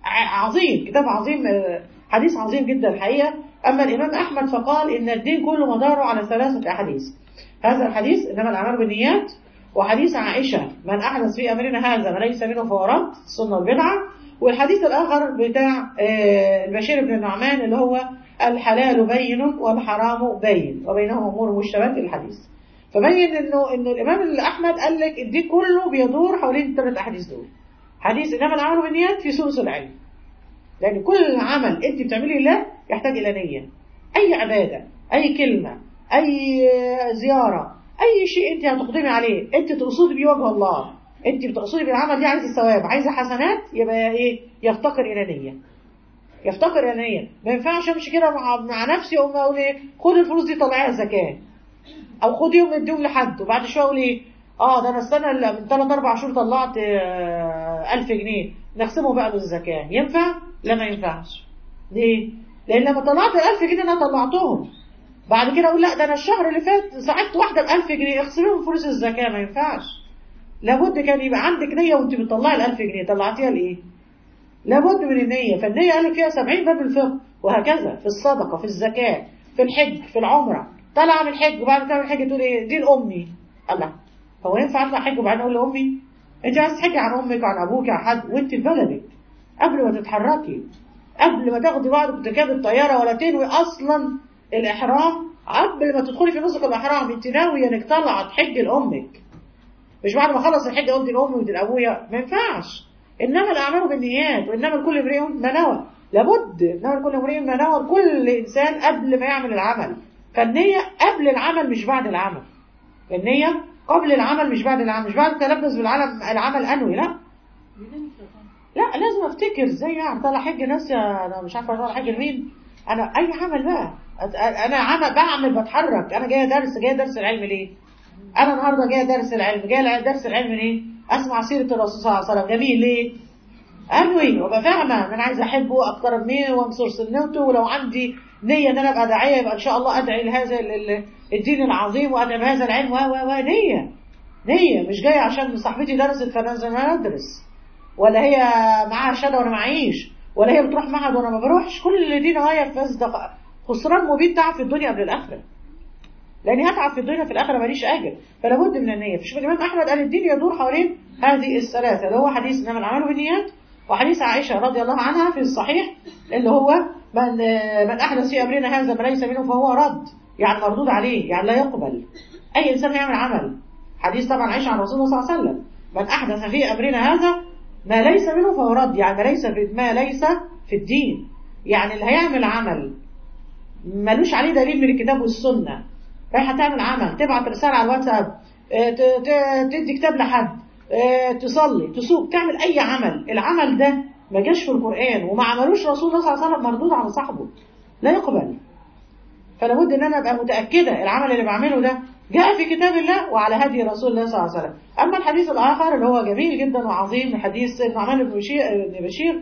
ع- عظيم كتاب عظيم آه، حديث عظيم جدا الحقيقة أما الإمام أحمد فقال إن الدين كله مداره على ثلاثة أحاديث هذا الحديث إنما الأعمال بالنيات وحديث عائشة من أحدث في أمرنا هذا ما ليس منه فهو رد السنة والبدعة والحديث الآخر بتاع آه، البشير بن النعمان اللي هو الحلال بين والحرام بين وبينهما أمور مشتبهات الحديث فبين إنه إنه الإمام أحمد قال لك الدين كله بيدور حوالين الثلاث أحاديث دول حديث إنما العمل بالنيات في سوس العلم لأن كل عمل أنت بتعمليه لله يحتاج إلى نية أي عبادة أي كلمة أي زيارة أي شيء أنت هتقدمي عليه أنت تقصدي بيه وجه الله أنت بتقصدي بالعمل دي عايزة ثواب عايزة حسنات يبقى إيه يفتقر إلى نية يفتقر إلى نية ما ينفعش أمشي كده مع, مع نفسي أقوم أقول إيه خد الفلوس دي طلعيها زكاة أو خديهم اديهم لحد وبعد شوية أقول إيه اه ده انا السنه اللي من 3 4 شهور طلعت آه، 1000 جنيه نقسمه بقى للزكاه ينفع؟ لا ما ينفعش ليه؟ لان لما طلعت ال 1000 جنيه انا طلعتهم بعد كده اقول لا ده انا الشهر اللي فات ساعدت واحده ب 1000 جنيه اخصميهم فلوس الزكاه ما ينفعش لابد كان يبقى عندك نيه وانت بتطلعي ال 1000 جنيه طلعتيها لايه؟ لابد من النيه فالنيه قال لك فيها 70 باب الفقه وهكذا في الصدقه في الزكاه في الحج في العمره طالعه من الحج وبعد ما تعمل الحج تقول ايه دي لامي الله هو ينفع اطلع حج وبعدين اقول لامي انت عايز تحكي عن امك وعن ابوك عن حد وانت في بلدك قبل ما تتحركي قبل ما تاخدي بعضك وتركبي الطياره ولا تنوي اصلا الاحرام قبل ما تدخلي في نسك الاحرام انت ناويه انك طالعه تحج لامك مش بعد ما اخلص الحج قلت لامي ودي لابويا ما ينفعش انما الاعمال بالنيات وانما لكل امرئ ما نوى لابد انما لكل امرئ ما نوى كل انسان قبل ما يعمل العمل فالنيه قبل العمل مش بعد العمل النيه قبل العمل مش بعد العمل مش بعد التلبس بالعمل العمل انوي لا لا لازم افتكر ازاي يعني طالع حج ناس يا- انا مش عارفه طالع حج لمين انا اي عمل بقى أت- انا عمل بعمل بتحرك انا جايه درس جايه درس العلم ليه انا النهارده جايه درس العلم جايه درس العلم ليه اسمع سيره الرسول صلى الله عليه وسلم جميل ليه انوي وابقى فاهمه ان انا عايزه احبه اقترب منه وانصر سنته ولو عندي نيه ان انا ابقى داعيه يبقى ان شاء الله ادعي لهذا ال- ال- الدين العظيم وادعي بهذا العلم و و و نيه نيه مش جايه عشان صاحبتي درست فانا لازم ادرس ولا هي معاها شهاده وانا معيش ولا هي بتروح معهد وانا ما بروحش كل دي نهايه فاسده خسران مبين تعب في الدنيا قبل الاخره لاني هتعب في الدنيا في الاخره ماليش اجر فلا بد من النيه فشوف الامام احمد قال الدين يدور حوالين هذه الثلاثه اللي هو حديث انما الاعمال بالنيات وحديث عائشه رضي الله عنها في الصحيح اللي هو من من احدث في امرنا هذا ما ليس منه فهو رد يعني مردود عليه يعني لا يقبل اي انسان يعمل عمل حديث طبعا عائشه عن رسول الله صلى الله عليه وسلم من احدث في امرنا هذا ما ليس منه فهو رد يعني ما ليس في ما ليس في الدين يعني اللي هيعمل عمل ملوش عليه دليل من الكتاب والسنه رايحه تعمل عمل تبعت رساله على الواتساب آه، ت- ت- تدي كتاب لحد آه، تصلي تسوق تعمل اي عمل العمل ده ما جاش في القران وما عملوش رسول الله صلى الله عليه وسلم مردود على صاحبه لا يقبل فلا بد ان انا ابقى متاكده العمل اللي بعمله ده جاء في كتاب الله وعلى هدي رسول الله صلى الله عليه وسلم اما الحديث الاخر اللي هو جميل جدا وعظيم من حديث النعمان بن بشير بن بشير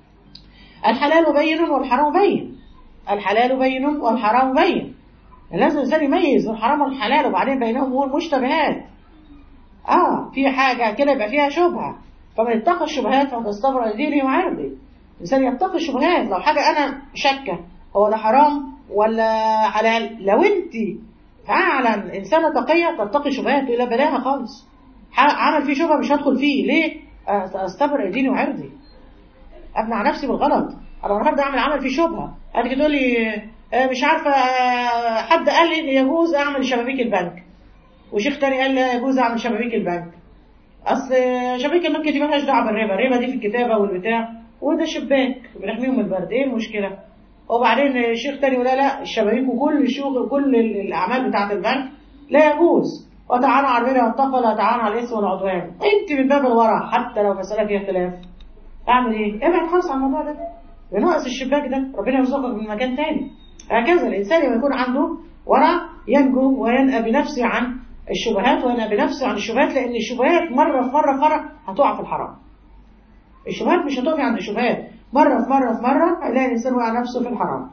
الحلال بين والحرام بين الحلال بين والحرام بين لازم الانسان يميز الحرام والحلال وبعدين بينهم امور مشتبهات اه في حاجه كده يبقى فيها شبهه فمن اتقى الشبهات فقد استبرأ لدينه وعرضه الانسان يتقي الشبهات لو حاجه انا شاكه هو ده حرام ولا حلال لو انت فعلا انسانه تقيه تتقي شبهات الى بلاها خالص ح- عمل فيه شبهه مش هدخل فيه ليه؟ آه، استبرأ ديني وعرضي امنع نفسي بالغلط انا النهارده اعمل عمل فيه شبهه هتيجي تقول لي آه، مش عارفه آه، حد قال لي ان يجوز اعمل شبابيك البنك وشيخ تاني قال لي يجوز اعمل شبابيك البنك اصل شبابيك البنك دي مالهاش دعوه بالربا الربا دي في الكتابه والبتاع وده شباك بنحميهم من البرد ايه المشكله وبعدين الشيخ تاني يقول لا لا الشبابيك وكل الشغل كل ال- الاعمال بتاعه البنك لا يجوز وتعالوا على البر والتقوى ولا تعالوا على الاثم والعدوان انت من باب الورع حتى لو مساله فيها اختلاف اعمل ايه؟ ابعد خالص عن الموضوع ده بناقص الشباك ده ربنا يرزقك من مكان تاني هكذا الانسان لما يكون عنده ورع ينجو وينأى بنفسه عن الشبهات وينأى بنفسه عن الشبهات لان الشبهات مره في مره في مره هتقع في الحرام الشبهات مش هتقف عند الشبهات مرة في مرة في مرة هيلاقي الإنسان وقع نفسه في الحرام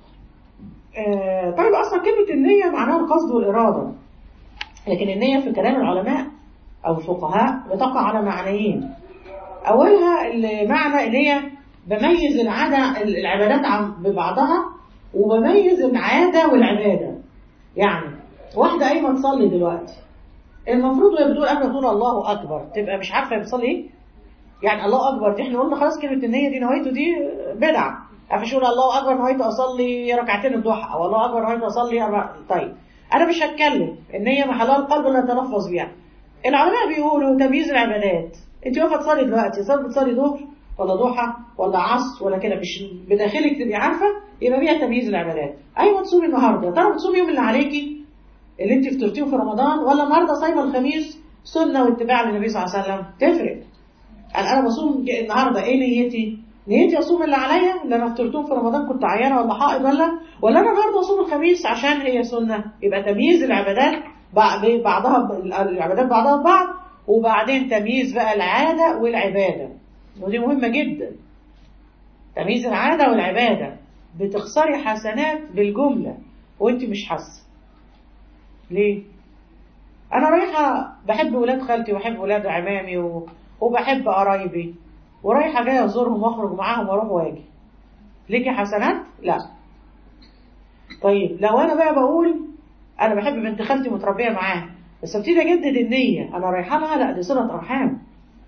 آه طيب أصلا كلمة النية معناها القصد والإرادة لكن النية في كلام العلماء أو الفقهاء بتقع على معنيين أولها المعنى اللي هي بميز العادة العبادات عن ببعضها وبميز العادة والعبادة يعني واحدة قايمة تصلي دلوقتي المفروض وهي بتقول قبل ما تقول الله أكبر تبقى مش عارفة هي بتصلي إيه؟ يعني الله أكبر دي احنا قلنا خلاص كلمة النية دي نويته دي بدعة عارفة يقول الله أكبر نويت أصلي ركعتين الضحى أو الله أكبر نويت أصلي أربع طيب أنا مش هتكلم النية محلها القلب اللي أتلفظ بيها العلماء بيقولوا تمييز العبادات انت واقفه تصلي دلوقتي صلي بتصلي ظهر ولا ضحى ولا عصر ولا كده مش بداخلك تبقي عارفه يبقى بيها تمييز العبادات ايوه تصومي النهارده ترى بتصومي يوم اللي عليكي اللي انت فطرتيه في رمضان ولا النهارده صايمه الخميس سنه واتباع للنبي صلى الله عليه وسلم تفرق يعني انا بصوم النهارده ايه نيتي نيتي اصوم اللي عليا اللي انا فطرتهم في رمضان كنت عيانه ولا حائض ولا ولا انا النهارده اصوم الخميس عشان هي سنه يبقى تمييز العبادات بعضها العبادات بعضها ببعض وبعدين تمييز بقى العادة والعبادة ودي مهمة جدا تمييز العادة والعبادة بتخسري حسنات بالجملة وانت مش حاسة ليه؟ أنا رايحة بحب ولاد خالتي وبحب ولاد عمامي و... وبحب قرايبي ورايحة جاية أزورهم وأخرج معاهم وأروح وأجي ليكي حسنات؟ لا طيب لو أنا بقى بقول أنا بحب بنت خالتي متربية معاها بس ابتدي اجدد النية انا رايحة لها لا دي صلة ارحام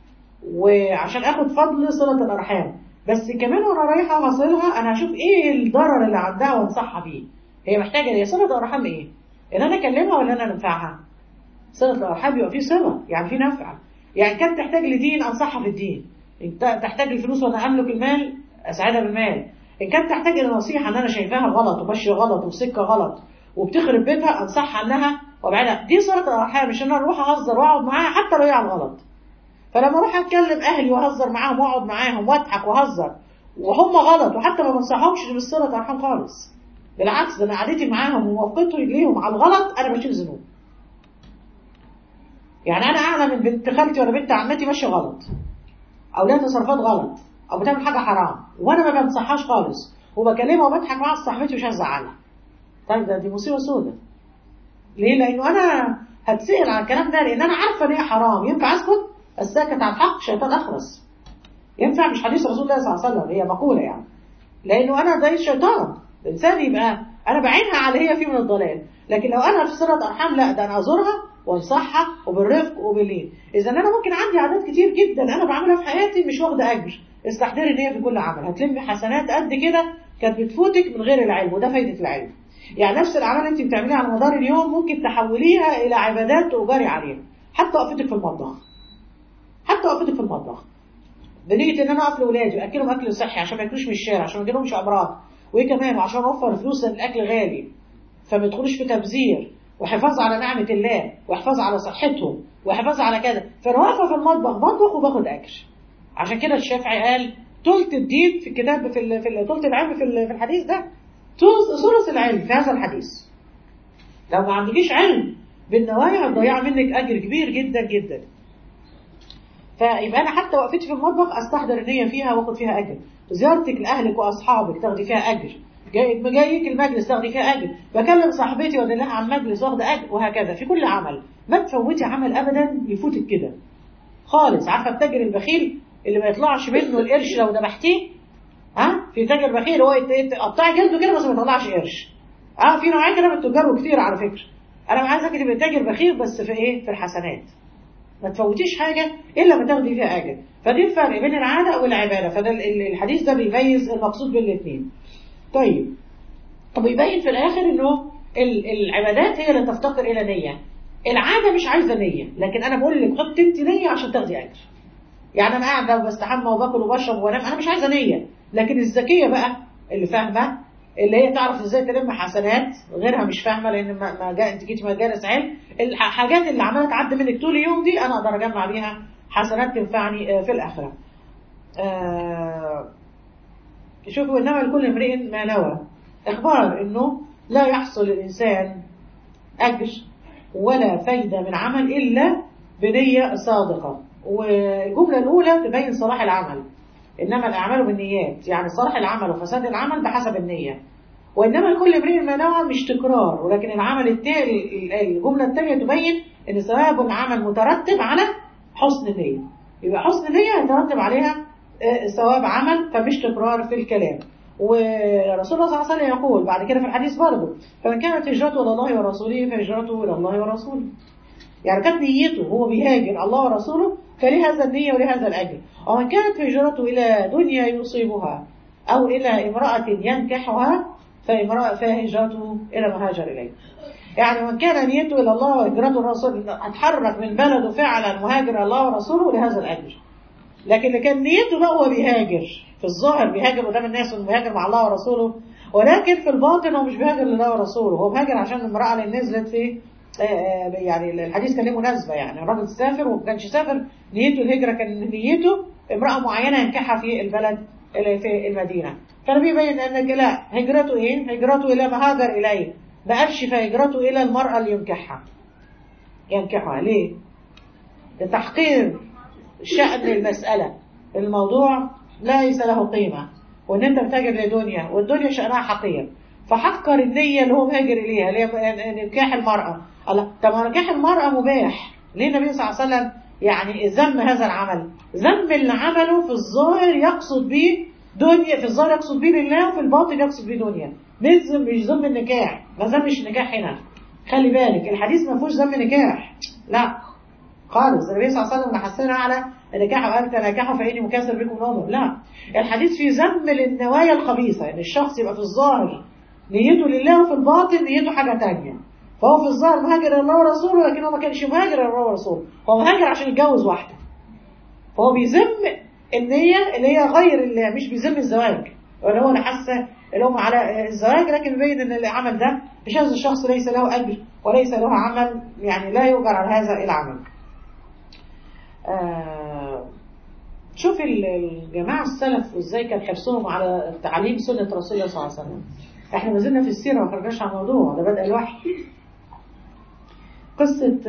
وعشان اخد فضل صلة الارحام بس كمان وانا رايحة هصلها انا هشوف ايه الضرر اللي عندها وانصحها بيه هي محتاجة هي صلة الارحام ايه ان انا اكلمها ولا انا انفعها صلة الارحام يبقى فيه صلة يعني فيه نفع يعني كانت تحتاج لدين انصحها في الدين ان تحتاج الفلوس وانا املك المال اساعدها بالمال ان كانت تحتاج الى نصيحة ان انا شايفاها غلط وماشية غلط وسكة غلط وبتخرب بيتها انصحها انها وبعدين دي صلة الأرحام مش إن أنا أروح أهزر وأقعد معاها حتى لو هي على الغلط فلما أروح أتكلم أهلي وأهزر معاهم وأقعد معاهم وأضحك وأهزر وهم غلط وحتى ما بنصحهمش دي مش صلة أرحام خالص بالعكس ده أنا قعدتي معاهم وموافقته رجليهم على الغلط أنا بشيل ذنوب يعني أنا أعلى من بنت خالتي ولا بنت عمتي ماشية غلط أو لها تصرفات غلط أو بتعمل حاجة حرام وأنا ما بنصحهاش خالص وبكلمها وبضحك معاها صاحبتي مش هزعلها طيب ده دي مصيبة سودة ليه؟ لأنه أنا هتسأل عن الكلام ده لأن أنا عارفة إن هي حرام ينفع أسكت؟ الساكت عن الحق شيطان أخرس ينفع مش حديث رسول الله صلى الله عليه وسلم هي مقولة يعني لأنه أنا زي الشيطان الإنسان يبقى أنا بعينها على هي فيه من الضلال لكن لو أنا في صلة أرحام لا ده أنا أزورها وانصحها وبالرفق وباللين إذا أنا ممكن عندي عادات كتير جدا أنا بعملها في حياتي مش واخدة أجر استحضري إن هي في كل عمل هتلمي حسنات قد كده كانت بتفوتك من غير العلم وده فايدة العلم يعني نفس الأعمال اللي أنت بتعمليها على مدار اليوم ممكن تحوليها إلى عبادات تؤجري عليها حتى وقفتك في المطبخ حتى وقفتك في المطبخ بنية إن أنا أقف لأولادي وأكلهم أكل صحي عشان ما ياكلوش من الشارع عشان ما يجيلهمش أمراض وإيه كمان وعشان أوفر فلوس لأن الأكل غالي فما يدخلوش في تبذير وحفاظ على نعمة الله وحفاظ على صحتهم وحفاظ على كذا فأنا واقفة في المطبخ بطبخ وباخد أجر عشان كده الشافعي قال تلت الدين في الكتاب في ال في تلت العلم في في الحديث ده ثلث العلم في هذا الحديث لو ما عندكيش علم بالنوايا هتضيع منك اجر كبير جدا جدا فيبقى انا حتى وقفتي في المطبخ استحضر النيه فيها واخد فيها اجر زيارتك لاهلك واصحابك تاخدي فيها اجر جاي جايك المجلس تاخدي فيها اجر بكلم صاحبتي وادلها عن مجلس واخده اجر وهكذا في كل عمل ما تفوتي عمل ابدا يفوتك كده خالص عارفه التاجر البخيل اللي ما يطلعش منه القرش لو ذبحتيه ها في تاجر بخيل هو تقطعي جلده كده بس ما يطلعش قرش اه في نوعين كده من التجار وكتير على فكره انا عايزك تبقى تاجر بخيل بس في ايه في الحسنات ما تفوتيش حاجه الا ما تاخدي فيها اجر فدي الفرق بين العاده والعباده فده الحديث ده بيميز المقصود بين الاثنين طيب طب يبين في الاخر انه العبادات هي اللي تفتقر الى نيه العاده مش عايزه نيه لكن انا بقول لك حط انت نيه عشان تاخدي اجر يعني انا قاعده وبستحمى وباكل وبشرب وانام انا مش عايزه نيه لكن الذكيه بقى اللي فاهمه اللي هي تعرف ازاي تلم حسنات غيرها مش فاهمه لان ما, ما جاء انت جيتي مجالس علم الحاجات اللي عماله تعدي منك طول اليوم دي انا اقدر اجمع بيها حسنات تنفعني في الاخره. آه شوفوا انما لكل امرئ ما نوى اخبار انه لا يحصل الانسان اجر ولا فايده من عمل الا بنيه صادقه والجمله الاولى تبين صلاح العمل إنما الأعمال بالنيات يعني صلاح العمل وفساد العمل بحسب النية وإنما لكل امرئ ما نوى مش تكرار ولكن العمل التالي الجملة الثانية تبين إن ثواب العمل مترتب على حسن النية يبقى حسن النية يترتب عليها ثواب عمل فمش تكرار في الكلام ورسول الله صلى الله عليه وسلم يقول بعد كده في الحديث برضه فمن كانت هجرته الى الله ورسوله فهجرته الى الله ورسوله يعني كانت نيته هو بيهاجر الله ورسوله فلهذا النية ولهذا الأجر ومن كانت هجرته إلى دنيا يصيبها أو إلى امرأة ينكحها فامرأة فهجرته إلى ما هاجر إليه يعني من كان نيته إلى الله وهجرته الرسول اتحرك من بلده فعلا مهاجر الله ورسوله لهذا الأجر لكن اللي كان نيته بقى هو بيهاجر في الظاهر بيهاجر قدام الناس وبيهاجر مع الله ورسوله ولكن في الباطن هو مش بيهاجر لله ورسوله هو بيهاجر عشان المرأة اللي نزلت في يعني الحديث كان له مناسبة يعني الراجل سافر وما كانش سافر نيته الهجرة كان نيته امرأة معينة ينكحها في البلد في المدينة كان بيبين ان لا هجرته ايه هجرته الى ما هاجر اليه ما قالش فهجرته الى المرأة اللي ينكحها ينكحها ليه لتحقير شأن المسألة الموضوع ليس له قيمة وان انت بتهاجر لدنيا والدنيا شأنها حقير فحقر النية اللي هو مهاجر إليها اللي هي نكاح المرأة الله طب ما نكاح المرأة مباح ليه النبي صلى الله عليه وسلم يعني ذم هذا العمل ذم اللي عمله في الظاهر يقصد به دنيا في الظاهر يقصد به لله وفي الباطن يقصد به دنيا مش مش ذم النكاح ما ذمش النكاح هنا خلي بالك الحديث ما فيهوش ذم نكاح لا خالص النبي صلى الله عليه وسلم حسنا على النكاح وقال تنكحوا فاني مكسر بكم الامم لا الحديث فيه ذم للنوايا الخبيثه ان يعني الشخص يبقى في الظاهر نيته لله وفي الباطن نيته حاجة تانية فهو في الظاهر مهاجر إلى الله ورسوله لكن هو ما كانش مهاجر إلى الله ورسوله هو مهاجر عشان يتجوز واحدة فهو بيذم النية اللي هي غير اللي مش بيذم الزواج اللي هو انا حاسه اللي هم على الزواج لكن يبين ان العمل ده مش هذا الشخص ليس له اجر وليس له عمل يعني لا يؤجر على هذا العمل. آه شوف الجماعه السلف ازاي كان حرصهم على تعليم سنه رسول الله صلى الله عليه وسلم. احنا ما زلنا في السيره ما خرجناش عن الموضوع ده بدأ الوحي قصة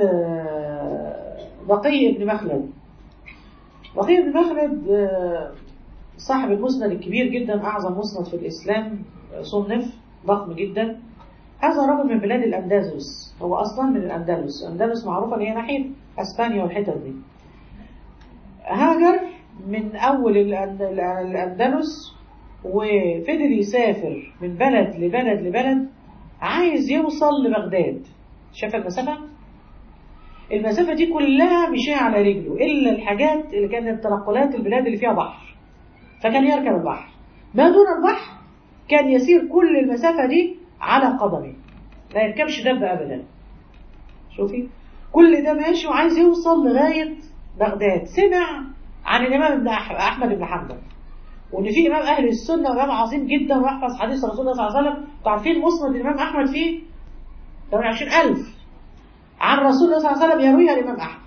بقي بن مخلد بقي بن مخلد صاحب المسند الكبير جدا أعظم مسند في الإسلام صنف ضخم جدا هذا رجل من بلاد الأندلس هو أصلا من الأندلس الأندلس معروفة اللي هي ناحية أسبانيا والحتت دي هاجر من أول الأندلس وفضل يسافر من بلد لبلد لبلد عايز يوصل لبغداد شاف المسافة؟ المسافة دي كلها مشيها على رجله إلا الحاجات اللي كانت تنقلات البلاد اللي فيها بحر فكان يركب البحر ما دون البحر كان يسير كل المسافة دي على قدمه لا يركبش دب أبدا شوفي كل ده ماشي وعايز يوصل لغاية بغداد سمع عن الإمام ابن أحمد بن حنبل وان في امام اهل السنه وامام عظيم جدا ويحفظ حديث رسول الله صلى الله عليه وسلم تعرفين مسند الامام احمد فيه 28000 عن رسول الله صلى الله عليه وسلم يرويها الامام احمد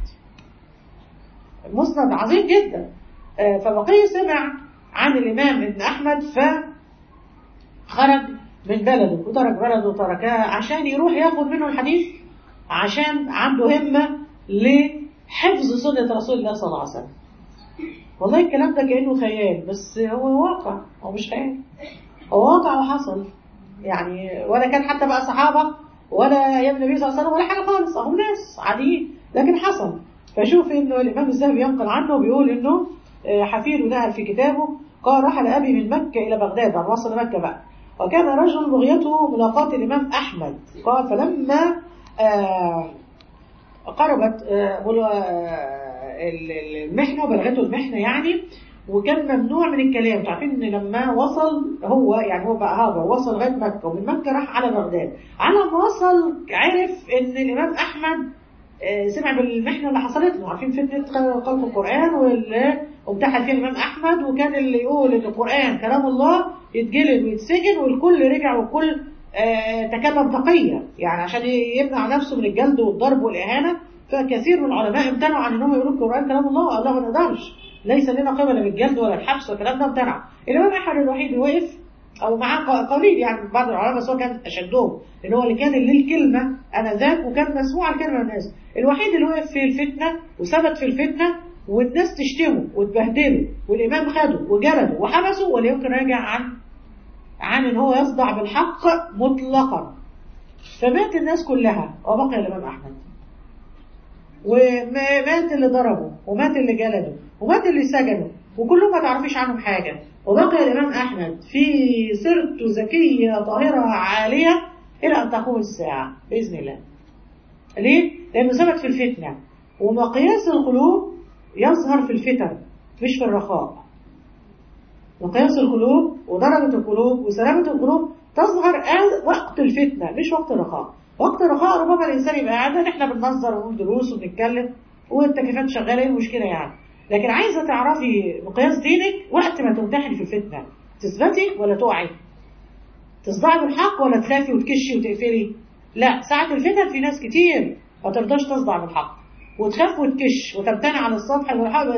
مسند عظيم جدا فبقي سمع عن الامام ابن احمد فخرج من بلده وترك بلده وتركها عشان يروح ياخد منه الحديث عشان عنده همه لحفظ سنه رسول الله صلى الله عليه وسلم والله الكلام ده كأنه خيال بس هو واقع هو مش خيال هو واقع وحصل يعني ولا كان حتى بقى صحابة ولا أيام النبي صلى الله عليه وسلم ولا حاجة خالص هم ناس عاديين لكن حصل فشوف إنه الإمام الذهبي ينقل عنه بيقول إنه حفيد نهل في كتابه قال رحل أبي من مكة إلى بغداد عن وصل مكة بقى وكان رجل بغيته ملاقاة الإمام أحمد قال فلما آه قربت آه المحنة وبلغته المحنة يعني وكان ممنوع من الكلام عارفين ان لما وصل هو يعني هو بقى هاجر وصل لغايه مكه ومن مكه راح على بغداد على ما وصل عرف ان الامام احمد سمع بالمحنه اللي حصلت له عارفين فتنه خلق القران وامتحن فيها الامام احمد وكان اللي يقول ان القران كلام الله يتجلد ويتسجن والكل رجع والكل تكلم تقيا يعني عشان يمنع نفسه من الجلد والضرب والاهانه فكثير من العلماء امتنعوا عن انهم يقولوا القران كلام الله الله ما نقدرش ليس لنا قيمه لا بالجلد ولا الحبس والكلام ده امتنع الامام احمد الوحيد اللي وقف او معاه قليل يعني بعض العلماء بس هو كان اشدهم لان هو اللي كان اللي الكلمه انذاك وكان مسموع الكلمه من الناس الوحيد اللي وقف في الفتنه وثبت في الفتنه والناس تشتمه وتبهدله والامام خده وجلده وحبسه ولا يمكن راجع عن عن ان هو يصدع بالحق مطلقا فمات الناس كلها وبقي الامام احمد ومات اللي ضربه ومات اللي جلده ومات اللي سجنه وكلهم ما تعرفيش عنهم حاجة وبقي الإمام أحمد في سيرته ذكية طاهرة عالية إلى أن تقوم الساعة بإذن الله ليه؟ لأنه ثبت في الفتنة ومقياس القلوب يظهر في الفتن مش في الرخاء مقياس القلوب ودرجة القلوب وسلامة القلوب تظهر وقت الفتنة مش وقت الرخاء وقت الرخاء ربما الإنسان يبقى قاعد احنا بننظر ونقول دروس وبنتكلم والتكييفات شغالة ايه المشكلة يعني لكن عايزة تعرفي مقياس دينك وقت ما تمتحني في الفتنة تثبتي ولا تقعي تصدعي بالحق ولا تخافي وتكشي وتقفلي لا ساعة الفتن في ناس كتير ما ترضاش تصدع بالحق وتخاف وتكش وتمتنع عن السطح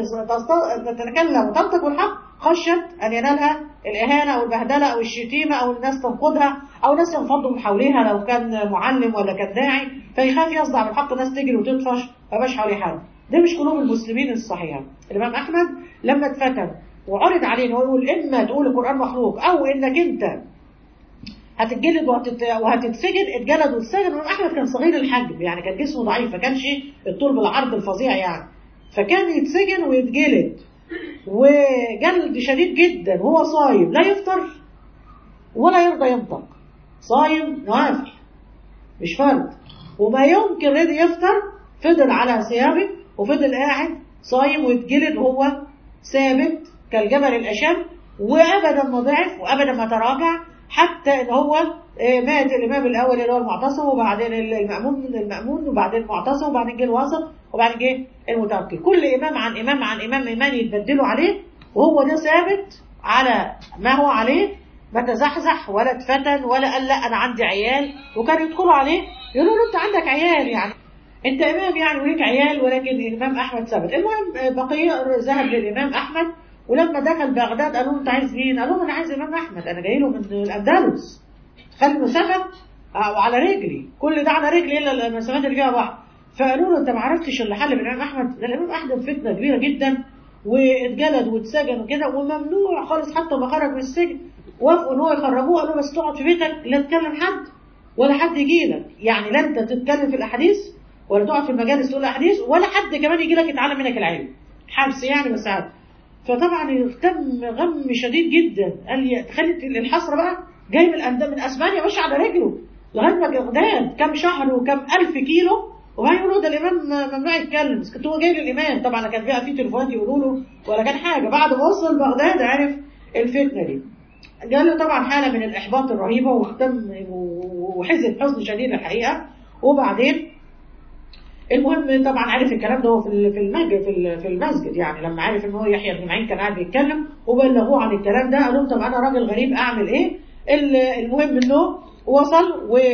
تتكلم وتنطق بالحق خشية أن ينالها الإهانة أو البهدلة أو الشتيمة أو الناس تنقدها أو ناس ينفضوا من حولها لو كان معلم ولا كان داعي فيخاف يصدع بالحق الناس تجري وتطفش فماش حواليه حد ده مش قلوب المسلمين الصحيحة الإمام أحمد لما اتفتن وعرض عليه انه يقول إما تقول القرآن مخلوق أو إنك أنت هتتجلد وهتت... وهتتسجن اتجلد واتسجن الإمام أحمد كان صغير الحجم يعني كان جسمه ضعيف ما كانش الطول بالعرض الفظيع يعني فكان يتسجن ويتجلد وجلد شديد جدا وهو صايم لا يفطر ولا يرضى ينطق صايم نوافل مش فرد وما يمكن رضي يفطر فضل على ثيابه وفضل قاعد صايم ويتجلد وهو ثابت كالجبل الأشم وأبدا ما ضعف وأبدا ما تراجع حتى ان هو مات الامام الاول اللي هو المعتصم وبعدين المامون المامون وبعدين المعتصم وبعدين جه الواسط وبعدين جه المتوكل كل امام عن امام عن امام ايمان يتبدلوا عليه وهو ده ثابت على ما هو عليه ما تزحزح ولا اتفتن ولا قال لا انا عندي عيال وكانوا يدخلوا عليه يقولوا له انت عندك عيال يعني انت امام يعني وليك عيال ولكن الامام احمد ثبت المهم بقيه ذهب للامام احمد ولما دخل بغداد قالوا له انت عايز مين؟ قال لهم انا عايز الامام احمد انا جاي له من الاندلس خلي المسافه وعلى رجلي كل ده على رجلي الا المسافات اللي فيها بحر فقالوا له انت ما عرفتش اللي حل بالامام احمد ده الامام احمد فتنه كبيره جدا واتجلد واتسجن وكده وممنوع خالص حتى ما خرج من السجن وافقوا ان هو يخرجوه قالوا بس تقعد في بيتك لا تكلم حد ولا حد يجي لك يعني لا انت تتكلم في الاحاديث ولا تقعد في المجالس تقول احاديث ولا حد كمان يجي لك يتعلم منك العلم حبس يعني بس عاد فطبعا اهتم غم شديد جدا قال لي تخلي الحسره بقى جاي من الأندم من اسبانيا ماشي على رجله لغايه ما بغداد كم شهر وكم الف كيلو وبعدين يقولوا ده الامام ممنوع يتكلم بس كنت هو جاي للامام طبعا لا كان بقى في تليفونات يقولوا له ولا كان حاجه بعد ما وصل بغداد عرف الفتنه دي جاله طبعا حاله من الاحباط الرهيبه واهتم وحزن حزن شديد الحقيقه وبعدين المهم طبعا عرف الكلام ده هو في في المسجد في المسجد يعني لما عرف ان هو يحيى بن معين كان قاعد بيتكلم وبلغوه عن الكلام ده قال لهم طب انا راجل غريب اعمل ايه؟ المهم انه وصل و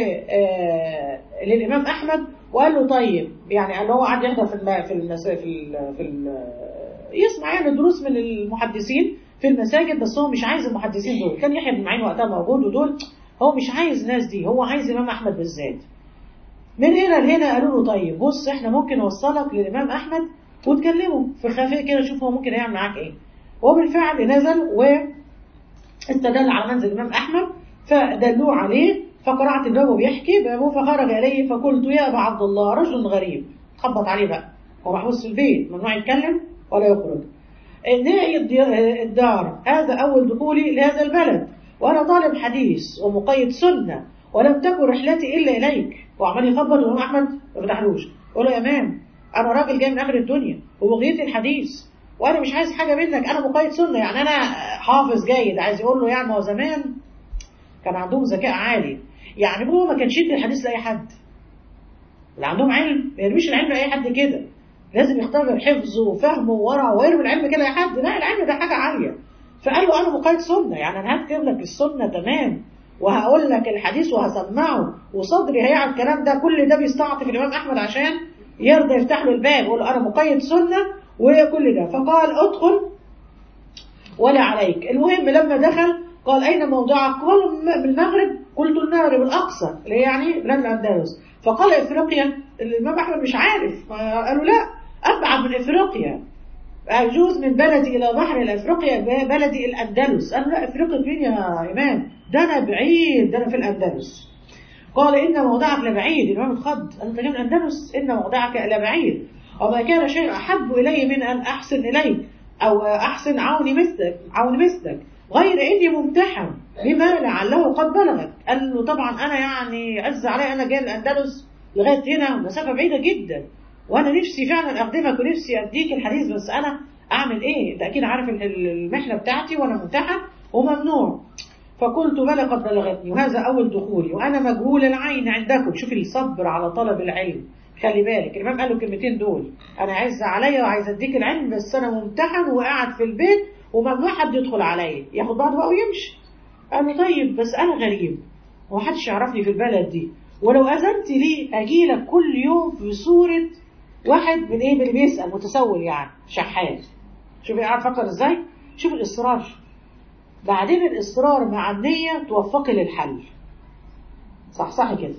للامام احمد وقال له طيب يعني قال له هو قعد يحضر في الم... في المس... في ال... في ال... يسمع يعني دروس من المحدثين في المساجد بس هو مش عايز المحدثين دول كان يحيى بن معين وقتها موجود ودول هو مش عايز الناس دي هو عايز الامام احمد بالذات من هنا لهنا قالوا له طيب بص احنا ممكن نوصلك للامام احمد وتكلمه في خفيه كده شوف هو ممكن يعمل معاك ايه وبالفعل نزل واستدل على منزل الامام احمد فدلوه عليه فقرأت الباب وبيحكي بابه فخرج اليه فقلت يا ابا عبد الله رجل غريب خبط عليه بقى هو محبوس في البيت ممنوع يتكلم ولا يخرج نهي الدار هذا اول دخولي لهذا البلد وانا طالب حديث ومقيد سنه ولم تكن رحلتي الا اليك وعمال يخبط والامام احمد ما فتحلوش يقول له يا امام انا راجل جاي من اخر الدنيا وبغيتي الحديث وانا مش عايز حاجه منك انا مقيد سنه يعني انا حافظ جيد عايز يقول له يعني ما هو زمان كان عندهم ذكاء عالي يعني هو ما كانش يدي الحديث لاي حد اللي عندهم علم ما يرميش العلم لاي حد كده لازم يختبر حفظه وفهمه وورعه ويرمي العلم كده لاي حد لا العلم ده حاجه عاليه فقال له انا مقيد سنه يعني انا هكتب لك السنه تمام وهقول لك الحديث وهسمعه وصدري هيعرف الكلام ده كل ده بيستعطف الامام احمد عشان يرضى يفتح له الباب يقول له انا مقيد سنه وكل ده فقال ادخل ولا عليك المهم لما دخل قال اين موضعك قال من المغرب قلت المغرب الاقصى اللي هي يعني بلاد الاندلس فقال افريقيا الامام احمد مش عارف قالوا لا ابعد من افريقيا يجوز من بلدي الى بحر الافريقيا بلدي الاندلس قالوا لا افريقيا فين يا امام ده انا بعيد ده انا في الاندلس قال ان موضعك لبعيد الامام اتخض انت جاي من الاندلس ان موضعك لبعيد وما كان شيء احب الي من ان احسن اليك أو أحسن عوني مثلك عوني مثلك غير إني ممتحن بما لعله قد بلغك قال له طبعا أنا يعني عز علي أنا جاي الأندلس لغاية هنا مسافة بعيدة جدا وأنا نفسي فعلا أخدمك ونفسي أديك الحديث بس أنا أعمل إيه؟ أنت أكيد عارف المحنة بتاعتي وأنا ممتحن وممنوع فقلت بلى قد بلغتني وهذا أول دخولي وأنا مجهول العين عندكم شوف الصبر على طلب العلم خلي بالك الإمام قال له الكلمتين دول أنا عز عليا وعايز أديك العلم بس أنا ممتحن وقاعد في البيت وممنوع حد يدخل عليا ياخد بعضه بقى ويمشي قال له طيب بس أنا غريب ومحدش يعرفني في البلد دي ولو أذنت لي أجي لك كل يوم في صورة واحد من إيه من اللي بيسأل متسول يعني شحات شوف قاعد فكر إزاي شوف الإصرار بعدين الإصرار مع النية توفقي للحل صح صح كده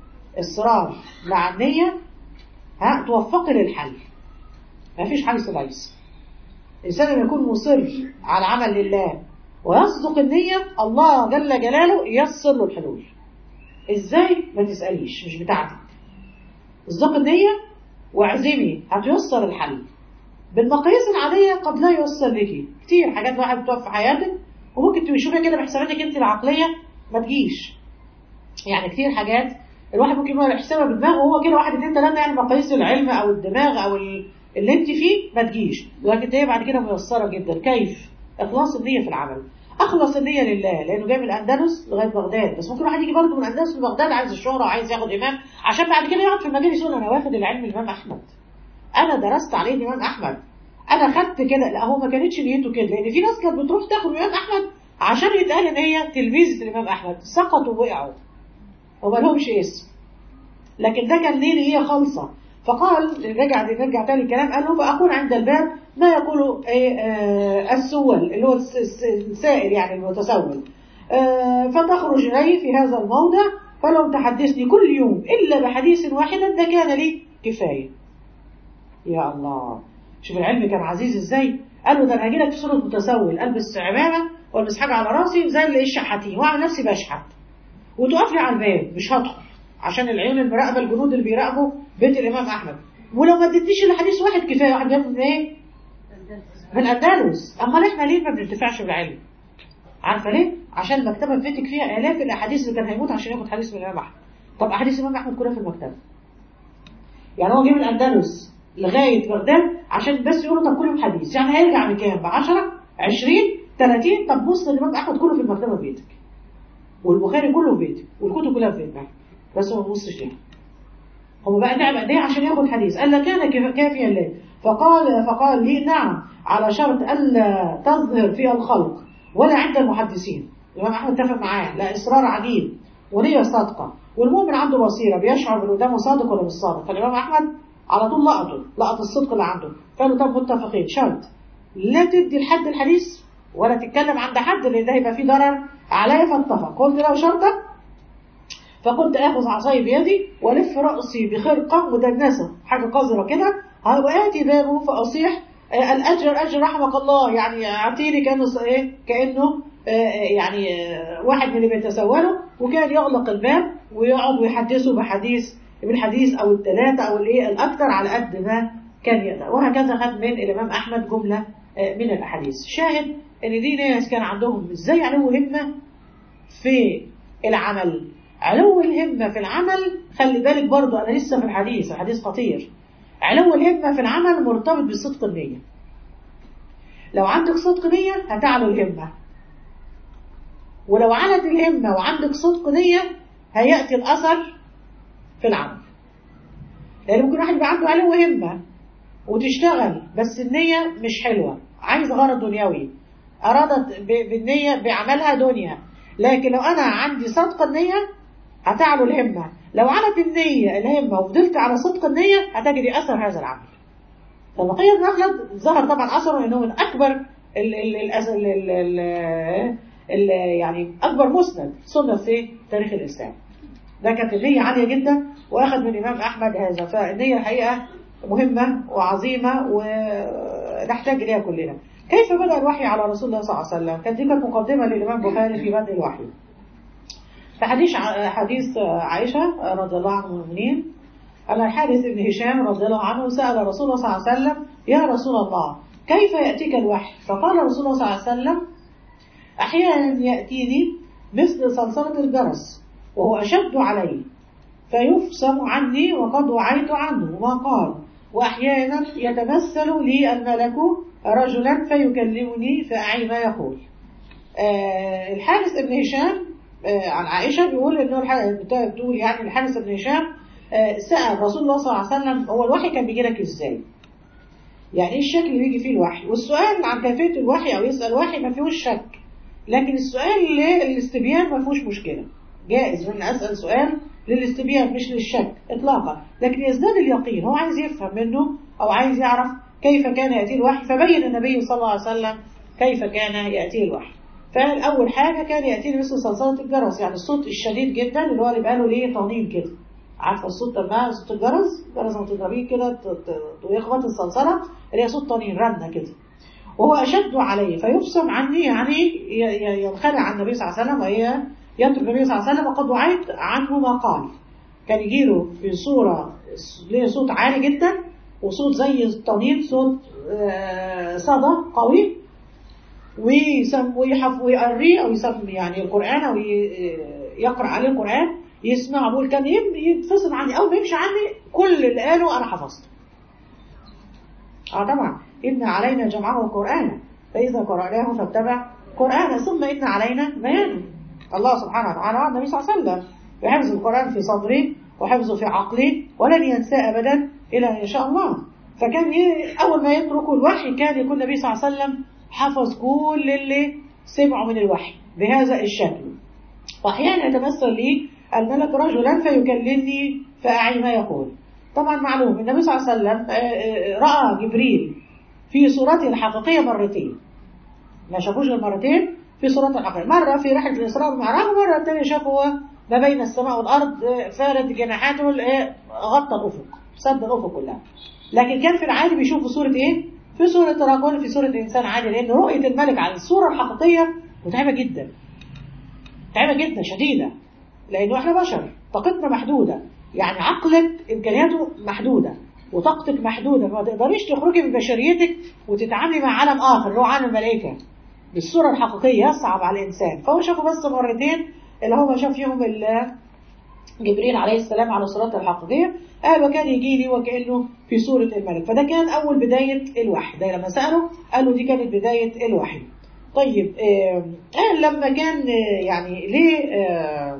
إصرار مع النية ها توفقي للحل ما فيش حيث ليس الإنسان لما يكون مصر على عمل لله ويصدق النية الله جل جلاله ييسر له الحلول ازاي ما تسأليش مش بتاعتك اصدق النية واعزمي هتيسر الحل بالمقاييس العادية قد لا ييسر لك كتير حاجات الواحد بتقف في حياتك وممكن تبقي شوفيها كده بحساباتك انت العقلية ما تجيش يعني كتير حاجات الواحد ممكن يبقى يحسبها بدماغه وهو كده واحد اتنين تلاته يعني مقاييس العلم او الدماغ او اللي انت فيه ما تجيش لكن هي بعد كده ميسرة جدا كيف اخلاص النية في العمل اخلص النية لله لانه جاي من الاندلس لغايه بغداد بس ممكن واحد يجي برضه من الاندلس لبغداد عايز الشهرة وعايز ياخد امام عشان بعد كده يقعد في المجالس يقول انا واخد العلم الامام احمد انا درست عليه الامام احمد انا خدت كده لا هو ما كانتش نيته كده لان في ناس كانت بتروح تاخد الامام احمد عشان يتقال ان هي تلميذة الامام احمد سقطوا ووقعوا وما لهمش اسم لكن ده كان ليه نية خالصة فقال رجع نرجع تاني الكلام قال له فأكون عند الباب ما يقول إيه آه السول اللي هو السائل يعني المتسول آه فتخرج إلي في هذا الموضع فلو تحدثني كل يوم إلا بحديث واحد ده كان لي كفاية يا الله شوف العلم كان عزيز ازاي قال له ده انا هجي لك في صوره متسول البس عمامه والبس حاجه على راسي زي اللي الشحاتين واعمل نفسي بشحت وتقف لي على الباب مش هدخل عشان العيون المراقبه الجنود اللي بيراقبوا بيت الامام احمد ولو ما اديتنيش الا حديث واحد كفايه واحد جاب من ايه؟ من الاندلس امال احنا ليه ما بننتفعش بالعلم؟ عارفه ليه؟ عشان المكتبه بتفتك فيها الاف الاحاديث اللي كان هيموت عشان ياخد حديث من الامام احمد طب احاديث الامام احمد كلها في المكتبه يعني هو جه من الاندلس لغايه بغداد عشان بس يقولوا طب كل يوم حديث يعني هيرجع من كام؟ ب 10 20 30 طب بص الامام احمد كله في المكتبه في بيتك والبخاري كله في بيتك والكتب كلها في بيتك بس هو ما بصش ليها هو بقى تعب قد ايه عشان ياخد حديث قال كان كافيا له فقال فقال لي نعم على شرط الا تظهر فيها الخلق ولا عند المحدثين الامام احمد اتفق معاه لا اصرار عجيب ونيه صادقه والمؤمن عنده بصيره بيشعر ان قدامه صادق ولا مش صادق فالامام احمد على طول لقطه لقط الصدق اللي عنده قالوا طب متفقين شرط لا تدي لحد الحديث ولا تتكلم عند حد لان ده هيبقى فيه ضرر عليا فاتفق قلت له شرطك فكنت اخذ عصاي بيدي والف راسي بخرقه مدنسه حاجه قذره كده واتي بابه فاصيح الاجر الاجر رحمك الله يعني اعطيني كانه ايه كانه يعني واحد من اللي بيتسوله وكان يغلق الباب ويقعد ويحدثه بحديث بالحديث او الثلاثه او الايه الاكثر على قد ما كان يقدر وهكذا خد من الامام احمد جمله من الاحاديث شاهد ان دي ناس كان عندهم ازاي علو همه في العمل علو الهمة في العمل خلي بالك برضو أنا لسه في الحديث الحديث خطير علو الهمة في العمل مرتبط بصدق النية لو عندك صدق نية هتعلو الهمة ولو علت الهمة وعندك صدق نية هيأتي الأثر في العمل لأن ممكن واحد يبقى عنده علو همة وتشتغل بس النية مش حلوة عايز غرض دنيوي أرادت بالنية بعملها دنيا لكن لو أنا عندي صدق النية هتعلو الهمة لو علت النية الهمة وفضلت على صدق النية هتجدي أثر هذا العمل فبقية بن أخلد ظهر طبعا أثره أنه من أكبر ال ال ال ال ال ال يعني أكبر مسند سنة في تاريخ الإسلام ده كانت النية عالية جدا وأخذ من الإمام أحمد هذا فالنية الحقيقة مهمة وعظيمة ونحتاج إليها كلنا كيف بدأ الوحي على رسول الله صلى الله عليه وسلم كانت دي كانت مقدمة للإمام البخاري في بدء الوحي فحديث حديث عائشة رضي الله عنه المؤمنين أن الحارث بن هشام رضي الله عنه سأل رسول الله صلى الله عليه وسلم يا رسول الله كيف يأتيك الوحي فقال رسول الله صلى الله عليه وسلم أحيانا يأتيني مثل صلصلة الجرس وهو أشد علي فيفصم عني وقد وعيت عنه ما قال وأحيانا يتمثل لي الملك رجلا فيكلمني فأعي ما يقول آه الحارث بن هشام آه عن عائشة بيقول إنه بتقول يعني الحارث بن هشام آه سأل رسول الله صلى الله عليه وسلم هو الوحي كان بيجي لك إزاي؟ يعني إيه الشكل اللي بيجي فيه الوحي؟ والسؤال عن كيفية الوحي أو يسأل وحي ما فيهوش شك لكن السؤال للاستبيان ما فيهوش مشكلة جائز ان اسال سؤال للاستبيان مش للشك اطلاقا لكن يزداد اليقين هو عايز يفهم منه او عايز يعرف كيف كان ياتيه الوحي فبين النبي صلى الله عليه وسلم كيف كان ياتيه الوحي فالاول حاجه كان ياتيه مثل صلصله الجرس يعني الصوت الشديد جدا اللي هو اللي بقى له ليه طنين كده عارفه الصوت لما صوت الجرس الجرس لما تضربيه كده ويخبط الصلصله اللي هي صوت طنين رنه كده وهو أشد علي فيفصم عني يعني ينخلع عن النبي صلى الله عليه وسلم وهي يترك النبي صلى الله عليه وسلم وقد وعيت عنه ما قال كان يجيله في صورة ليه صوت عالي جدا وصوت زي الطنين صوت صدى قوي ويسم ويحف ويقريه او يسمي يعني القران او يقرا عليه القران يسمع بقول كان يتفصل عني او ما يمشي عني كل اللي قاله انا حفظته اه طبعا إن علينا جمعه وقرآنه فإذا قرأناه فاتبع قرآنه ثم إن علينا بيانه الله سبحانه وتعالى وعد النبي صلى الله عليه وسلم بحفظ القرآن في صدري وحفظه في عقلي ولن ينساه أبدا إلى إن شاء الله فكان أول ما يتركوا الوحي كان يكون النبي صلى الله عليه وسلم حفظ كل اللي سمعوا من الوحي بهذا الشكل وأحيانا يتمثل لي الملك رجلا فيكلمني فأعي ما يقول طبعا معلوم النبي صلى الله عليه وسلم رأى جبريل في صورته الحقيقية مرتين ما شافوش غير مرتين في صورته الحقيقية مرة في رحلة الإسراء والمعراج ومرة الثانية شافه ما بين السماء والأرض فارد جناحاته غطى الأفق سد الأفق كلها لكن كان في العادي بيشوف في صورة إيه؟ في صورة رجل في صورة إنسان عادي لأن رؤية الملك على الصورة الحقيقية متعبة جدا متعبة جدا شديدة لأنه إحنا بشر طاقتنا محدودة يعني عقلك إمكانياته محدودة وطاقتك محدودة ما تقدريش تخرجي من بشريتك وتتعاملي مع عالم آخر اللي هو عالم الملائكة بالصورة الحقيقية يصعب على الإنسان فهو شافه بس مرتين اللي هو شاف فيهم جبريل عليه السلام على صورته الحقيقية قال وكان يجي لي وكأنه في صورة الملك فده كان أول بداية الوحي ده لما سأله قالوا دي كانت بداية الوحي طيب آه قال لما كان آه يعني ليه آه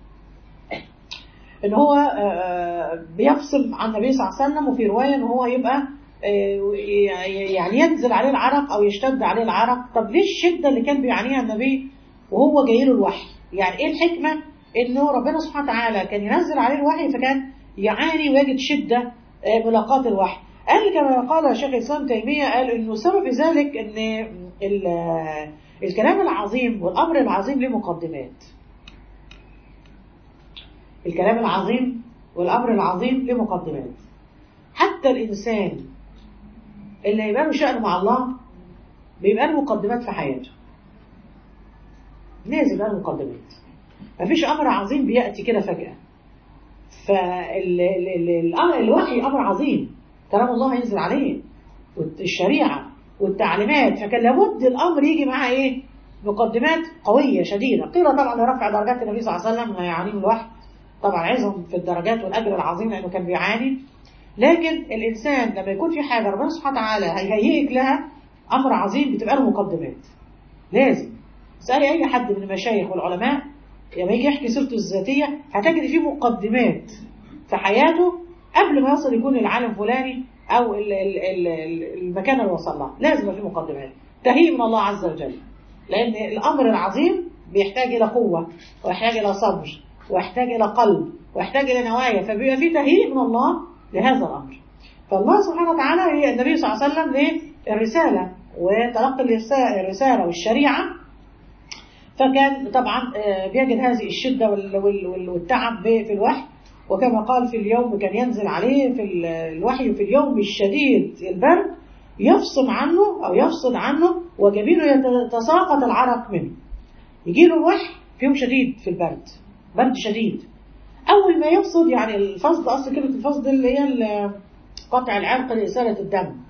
ان هو بيفصل عن النبي صلى الله عليه وسلم وفي روايه ان هو يبقى يعني ينزل عليه العرق او يشتد عليه العرق طب ليه الشده اللي كان بيعانيها النبي وهو جاي له الوحي يعني ايه الحكمه انه ربنا سبحانه وتعالى كان ينزل عليه الوحي فكان يعاني ويجد شده ملاقات الوحي قال كما قال شيخ الاسلام تيميه قال انه سبب في ذلك ان الكلام العظيم والامر العظيم له مقدمات الكلام العظيم والأمر العظيم له مقدمات حتى الإنسان اللي يبقى له شأن مع الله بيبقى له مقدمات في حياته لازم يبقى له مقدمات مفيش أمر عظيم بيأتي كده فجأة فالوحي أمر عظيم كلام الله ينزل عليه والشريعة والتعليمات فكان لابد الأمر يجي معاه إيه مقدمات قوية شديدة قيل طبعا لرفع درجات النبي صلى الله عليه وسلم ما يعنيه الوحي طبعا عظم في الدرجات والأجر العظيم لأنه كان بيعاني لكن الإنسان لما يكون في حاجة ربنا سبحانه وتعالى هيهيئك لها أمر عظيم بتبقى له مقدمات لازم اسألي أي حد من المشايخ والعلماء لما يجي يحكي سيرته الذاتية هتجد فيه مقدمات في حياته قبل ما يصل يكون العالم فلاني أو ال ال ال المكان اللي وصل له لازم يبقى فيه مقدمات تهيئ من الله عز وجل لأن الأمر العظيم بيحتاج إلى قوة ويحتاج إلى صبر ويحتاج إلى قلب ويحتاج إلى نوايا فبيبقى في تهيئ من الله لهذا الأمر فالله سبحانه وتعالى هي النبي صلى الله عليه وسلم للرسالة وتلقي الرسالة والشريعة فكان طبعا بيجد هذه الشدة والتعب في الوحي وكما قال في اليوم كان ينزل عليه في الوحي في اليوم الشديد البرد يفصل عنه أو يفصل عنه وجبينه يتساقط العرق منه يجي له الوحي في يوم شديد في البرد برد شديد أول ما يفصل يعني الفصل أصل كلمة الفصل اللي هي قطع العرق لإسالة الدم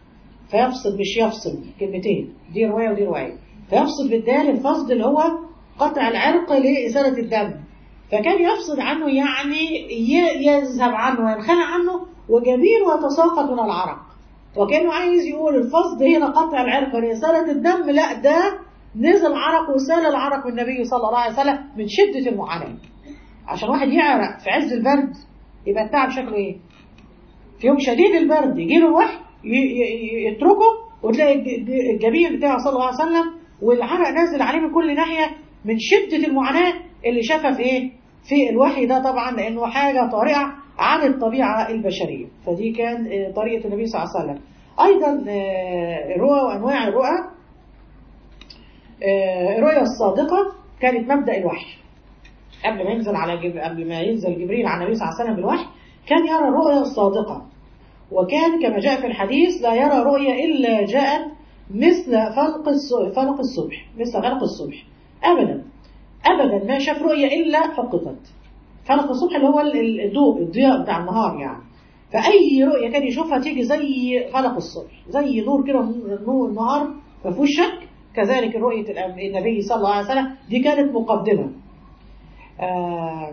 فيفصل مش يفصل كلمتين دي رواية ودي رواية فيفصل بالدال الفصل اللي هو قطع العرق لإزالة الدم فكان يفصل عنه يعني يذهب عنه وينخلع عنه وجبينه يتساقط من العرق وكانه عايز يقول الفصد هنا قطع العرق لإزالة الدم لا ده نزل عرق وسال العرق من النبي صلى الله عليه وسلم من شدة المعاناة عشان واحد يعرق في عز البرد يبقى التعب شكله ايه في يوم شديد البرد يجي له الوحي يتركه وتلاقي الجبين بتاعه صلى الله عليه وسلم والعرق نازل عليه من كل ناحية من شدة المعاناة اللي شافها في ايه في الوحي ده طبعا لانه حاجة طارئة عن الطبيعة البشرية فدي كان طريقة النبي صلى الله عليه وسلم ايضا الرؤى وانواع الرؤى الرؤيا الصادقة كانت مبدأ الوحي قبل ما ينزل على جب... قبل ما ينزل جبريل على النبي صلى الله عليه وسلم بالوحي كان يرى الرؤيا الصادقة وكان كما جاء في الحديث لا يرى رؤيا إلا جاءت مثل فلق الصبح فلق الصبح مثل غلق الصبح أبدا أبدا ما شاف رؤيا إلا حققت فلق الصبح اللي هو الضوء الضياء بتاع النهار يعني فأي رؤيا كان يشوفها تيجي زي فلق الصبح زي نور كده نور النهار ما فيهوش شك كذلك رؤية النبي صلى الله عليه وسلم دي كانت مقدمة آه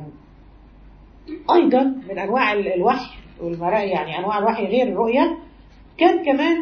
أيضا من أنواع الوحي والمراء يعني أنواع الوحي غير الرؤية كان كمان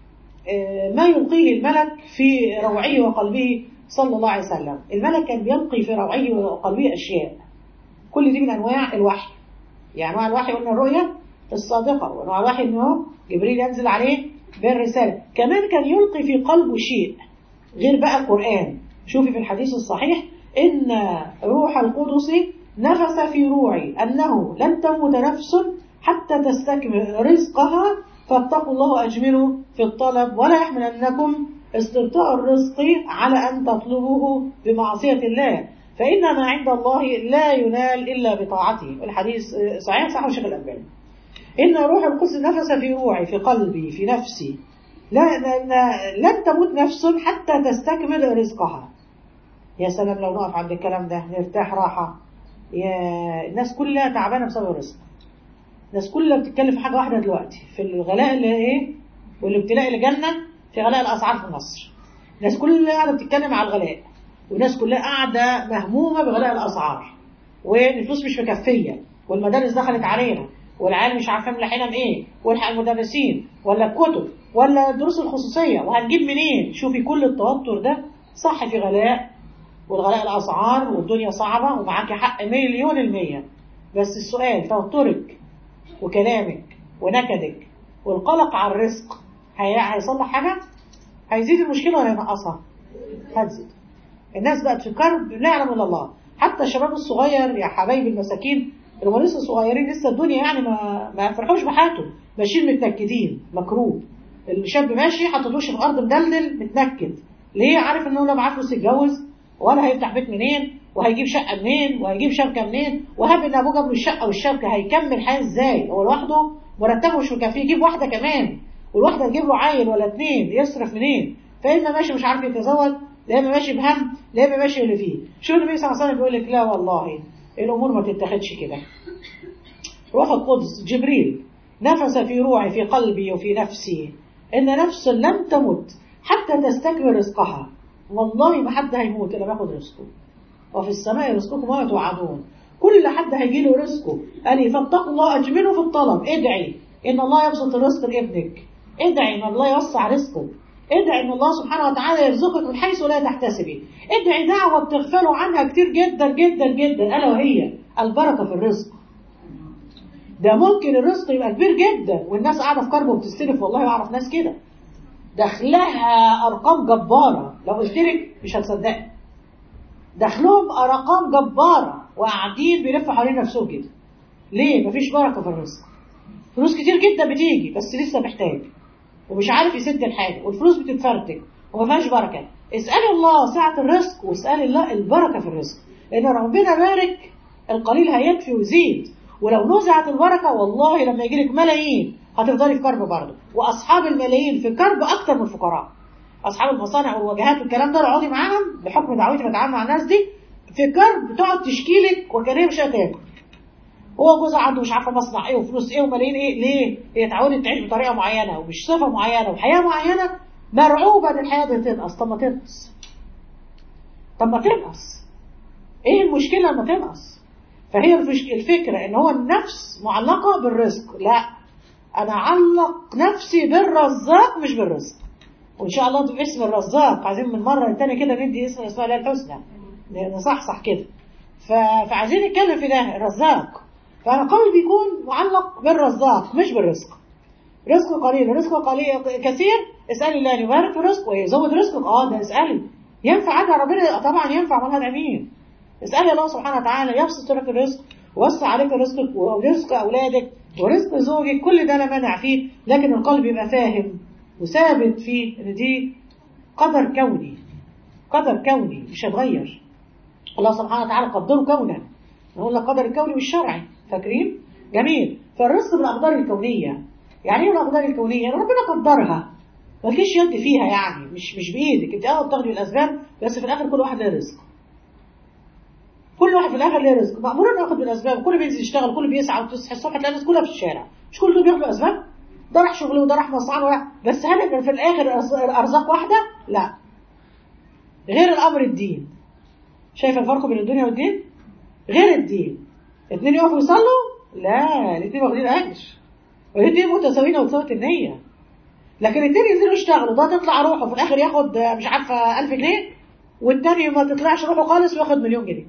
آه ما يلقيه الملك في روعه وقلبه صلى الله عليه وسلم الملك كان بيلقي في روعه وقلبه أشياء كل دي من أنواع الوحي يعني أنواع الوحي قلنا الرؤية الصادقة وأنواع الوحي أنه جبريل ينزل عليه بالرسالة كمان كان يلقي في قلبه شيء غير بقى القرآن شوفي في الحديث الصحيح إن روح القدس نفس في روعي أنه لن تموت نفس حتى تستكمل رزقها فاتقوا الله أجملوا في الطلب ولا يحملنكم استبطاء الرزق على أن تطلبوه بمعصية الله فإن ما عند الله لا ينال إلا بطاعته الحديث صحيح صح الشيخ الألباني إن روح القدس نفس في روعي في قلبي في نفسي لا لن تموت نفس حتى تستكمل رزقها يا سلام لو نقف عند الكلام ده نرتاح راحة يا الناس كلها تعبانة بسبب الرزق الناس كلها بتتكلم في حاجة واحدة دلوقتي في الغلاء اللي ايه والابتلاء اللي جالنا في غلاء الأسعار في مصر الناس كلها قاعدة بتتكلم على الغلاء والناس كلها قاعدة مهمومة بغلاء الأسعار والفلوس مش مكفية والمدارس دخلت علينا والعيال مش عارفين ملحقينها بايه والحق المدرسين ولا الكتب ولا الدروس الخصوصية وهنجيب منين شوفي كل التوتر ده صح في غلاء والغلاء الأسعار والدنيا صعبة ومعاكي حق مليون المية بس السؤال توترك وكلامك ونكدك والقلق على الرزق هيصلح حاجة هيزيد المشكلة ولا ينقصها هتزيد الناس بقت في كرب لا يعلم الا الله حتى الشباب الصغير يا حبايب المساكين اللي هم لسه صغيرين لسه الدنيا يعني ما ما يفرحوش بحياتهم ماشيين متنكدين مكروب الشاب ماشي حاطط وشه في الارض مدلل متنكد ليه عارف انه لا معاه فلوس يتجوز ولا هيفتح بيت منين وهيجيب شقه منين وهيجيب شبكه منين وهاب ان ابوه جاب له الشقه والشبكه هيكمل حياه ازاي هو لوحده مرتبه مش مكفيه يجيب واحده كمان والواحده تجيب له عيل ولا اتنين يصرف منين فاما ماشي مش عارف يتزوج لا اما ماشي بهم لا اما ماشي اللي فيه شو النبي صلى الله عليه وسلم بيقول لك لا والله الامور ما تتاخدش كده روح القدس جبريل نفس في روعي في قلبي وفي نفسي ان نفس لم تمت حتى تستكمل رزقها والله ما حد هيموت الا بياخد رزقه وفي السماء رزقكم وما توعدون كل حد هيجي له رزقه قال لي فاتقوا الله اجملوا في الطلب ادعي ان الله يبسط الرزق لابنك ادعي ان الله يوسع رزقك ادعي ان الله سبحانه وتعالى يرزقك من حيث لا تحتسبي ادعي دعوه بتغفلوا عنها كتير جدا جدا جدا الا وهي البركه في الرزق ده ممكن الرزق يبقى كبير جدا والناس قاعده في كرب وبتستلف والله اعرف ناس كده دخلها ارقام جباره لو قلت لك مش هتصدقي دخلهم ارقام جباره وقاعدين بيلفوا حوالين نفسهم كده ليه مفيش بركه في الرزق فلوس كتير جدا بتيجي بس لسه محتاج ومش عارف يسد الحاجه والفلوس بتتفرتك وما فيهاش بركه اسالي الله سعه الرزق واسالي الله البركه في الرزق لان ربنا بارك القليل هيكفي ويزيد ولو نزعت البركه والله لما يجي لك ملايين هتفضلي في كرب برضه واصحاب الملايين في كرب اكتر من الفقراء اصحاب المصانع والواجهات والكلام ده اقعدي معاهم بحكم دعوتي بتعامل مع الناس دي في كرب تقعد تشكي لك وكانها مش هتاكل هو جوزها عنده مش عارفه مصنع ايه وفلوس ايه وملايين ايه ليه؟ هي اتعودت تعيش بطريقه معينه ومش صفه معينه وحياه معينه مرعوبه ان الحياه دي تنقص طب ما تنقص طب ما تنقص ايه المشكله لما تنقص؟ فهي الفكره ان هو النفس معلقه بالرزق لا انا اعلق نفسي بالرزاق مش بالرزق وان شاء الله باسم الرزاق عايزين من مره تانية كده ندي اسم اسماء الله الحسنى نصحصح كده فعايزين نتكلم في ده الرزاق فانا قلبي يكون معلق بالرزاق مش بالرزق رزق قليل رزق قليل كثير اسالي الله ان يبارك في رزق ويزود رزقك اه ده اسالي ينفع عند ربنا طبعا ينفع من هذا امين اسالي الله سبحانه وتعالى يبسط لك الرزق ووسع عليك رزقك ورزق اولادك ورزق زوجك كل ده لا مانع فيه لكن القلب يبقى فاهم وثابت فيه ان دي قدر كوني قدر كوني مش هتغير الله سبحانه وتعالى قدره كونا نقول لك قدر الكوني والشرعي فاكرين جميل فالرزق بالاقدار الكونيه يعني ايه الاقدار الكونيه يعني ربنا قدرها مالكيش يد فيها يعني مش مش بايدك انت اه بتاخدي الاسباب بس في الاخر كل واحد له رزق كل واحد في الاخر له رزق مأمور انه ياخد بالاسباب كل بينزل يشتغل كل بيسعى وتصحى الصبح تلاقي الناس كلها في الشارع مش كل دول بياخدوا اسباب ده راح شغله وده راح مصنعه وراح بس هل في الاخر ارزاق واحده؟ لا غير الامر الدين شايف الفرق بين الدنيا والدين؟ غير الدين الاثنين يقفوا يصلوا؟ لا الاثنين واخدين اجر والاثنين متساويين وتساوت النية لكن الاثنين ينزلوا يشتغلوا ده تطلع روحه في الاخر ياخد مش عارفه 1000 جنيه والتاني ما تطلعش روحه خالص وياخد مليون جنيه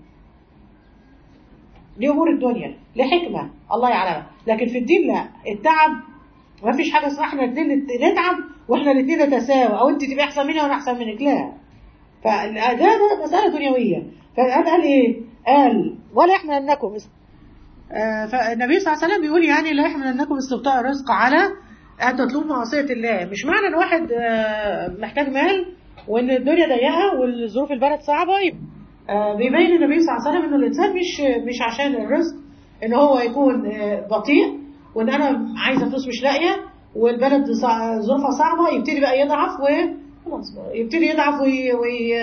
دي امور الدنيا لحكمه الله يعلمها لكن في الدين لا التعب ما فيش حاجه اسمها احنا الاثنين نتعب واحنا الاثنين نتساوى او انت تبقى احسن مني وانا احسن منك لا فده ده مساله دنيويه فقال قال ايه؟ قال ولا يحملنكم آه فالنبي صلى الله عليه وسلم بيقول يعني لا يحملنكم استبطاء الرزق على ان تطلبوا معصيه الله مش معنى ان واحد آه محتاج مال وان الدنيا ضيقه والظروف البلد صعبه آه بيبين النبي صلى الله عليه وسلم انه الانسان مش مش عشان الرزق ان هو يكون بطيء وان انا عايزه فلوس مش لاقيه والبلد ظروفها صعبه يبتدي بقى يضعف و خلاص يبتدي يضعف وي... وي...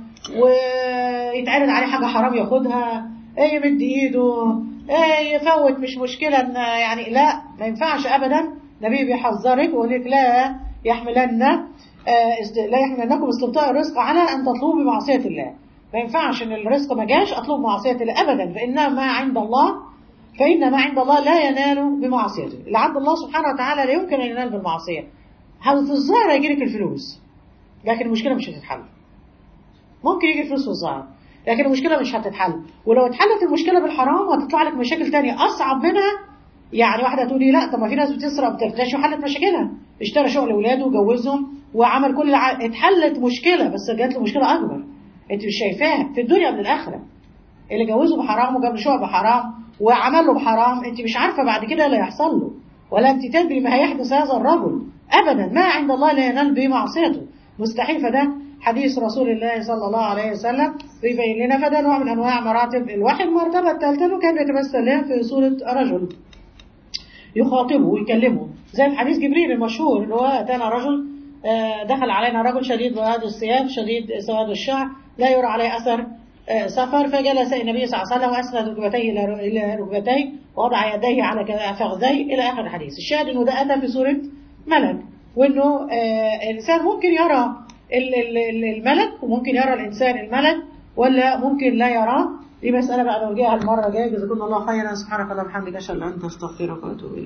ويتعرض عليه حاجه حرام ياخدها ايه يمد ايده ايه يفوت مش مشكله ان يعني لا ما ينفعش ابدا النبي بيحذرك ويقول لك لا يحملن لا يحملنكم استبطاء الرزق على ان تطلبوا بمعصيه الله ما ينفعش ان الرزق ما جاش اطلب معصيه الله ابدا فان ما عند الله فإن ما عند الله لا ينال بمعصيته اللي عند الله سبحانه وتعالى لا يمكن أن ينال بالمعصية في الظاهر يجي لك الفلوس لكن المشكلة مش هتتحل ممكن يجي الفلوس في الظاهر لكن المشكلة مش هتتحل ولو اتحلت المشكلة بالحرام هتطلع لك مشاكل تانية أصعب منها يعني واحدة تقول لي لا طب ما في ناس بتسرق بتفتش وحلت مشاكلها اشترى شغل أولاده وجوزهم وعمل كل الع... اتحلت مشكلة بس جات له مشكلة أكبر أنت مش شايفاها في الدنيا قبل الآخرة اللي جوزه بحرام وجاب له شقه بحرام وعمل له بحرام انت مش عارفه بعد كده اللي هيحصل له ولا انت تدري ما هيحدث هذا الرجل ابدا ما عند الله لا ينال بمعصيته مستحيل فده حديث رسول الله صلى الله عليه وسلم بيبين لنا فده نوع من انواع مراتب الوحي المرتبه الثالثه انه كان يتمثل له في صوره رجل يخاطبه ويكلمه زي في حديث جبريل المشهور اللي هو اتانا رجل دخل علينا رجل شديد بياض الثياب شديد سواد الشعر لا يرى عليه اثر سفر فجلس النبي صلى الله عليه وسلم واسند ركبتيه الى ركبتيه ووضع يديه على فخذيه الى اخر الحديث الشاهد انه ده اتى في صوره ملك وانه الانسان ممكن يرى الملك وممكن يرى الانسان الملك ولا ممكن لا يراه دي مساله بقى نرجعها المره الجايه جزاكم الله خيرا سبحانك اللهم وبحمدك اشهد ان لا اله الا انت استغفرك واتوب اليك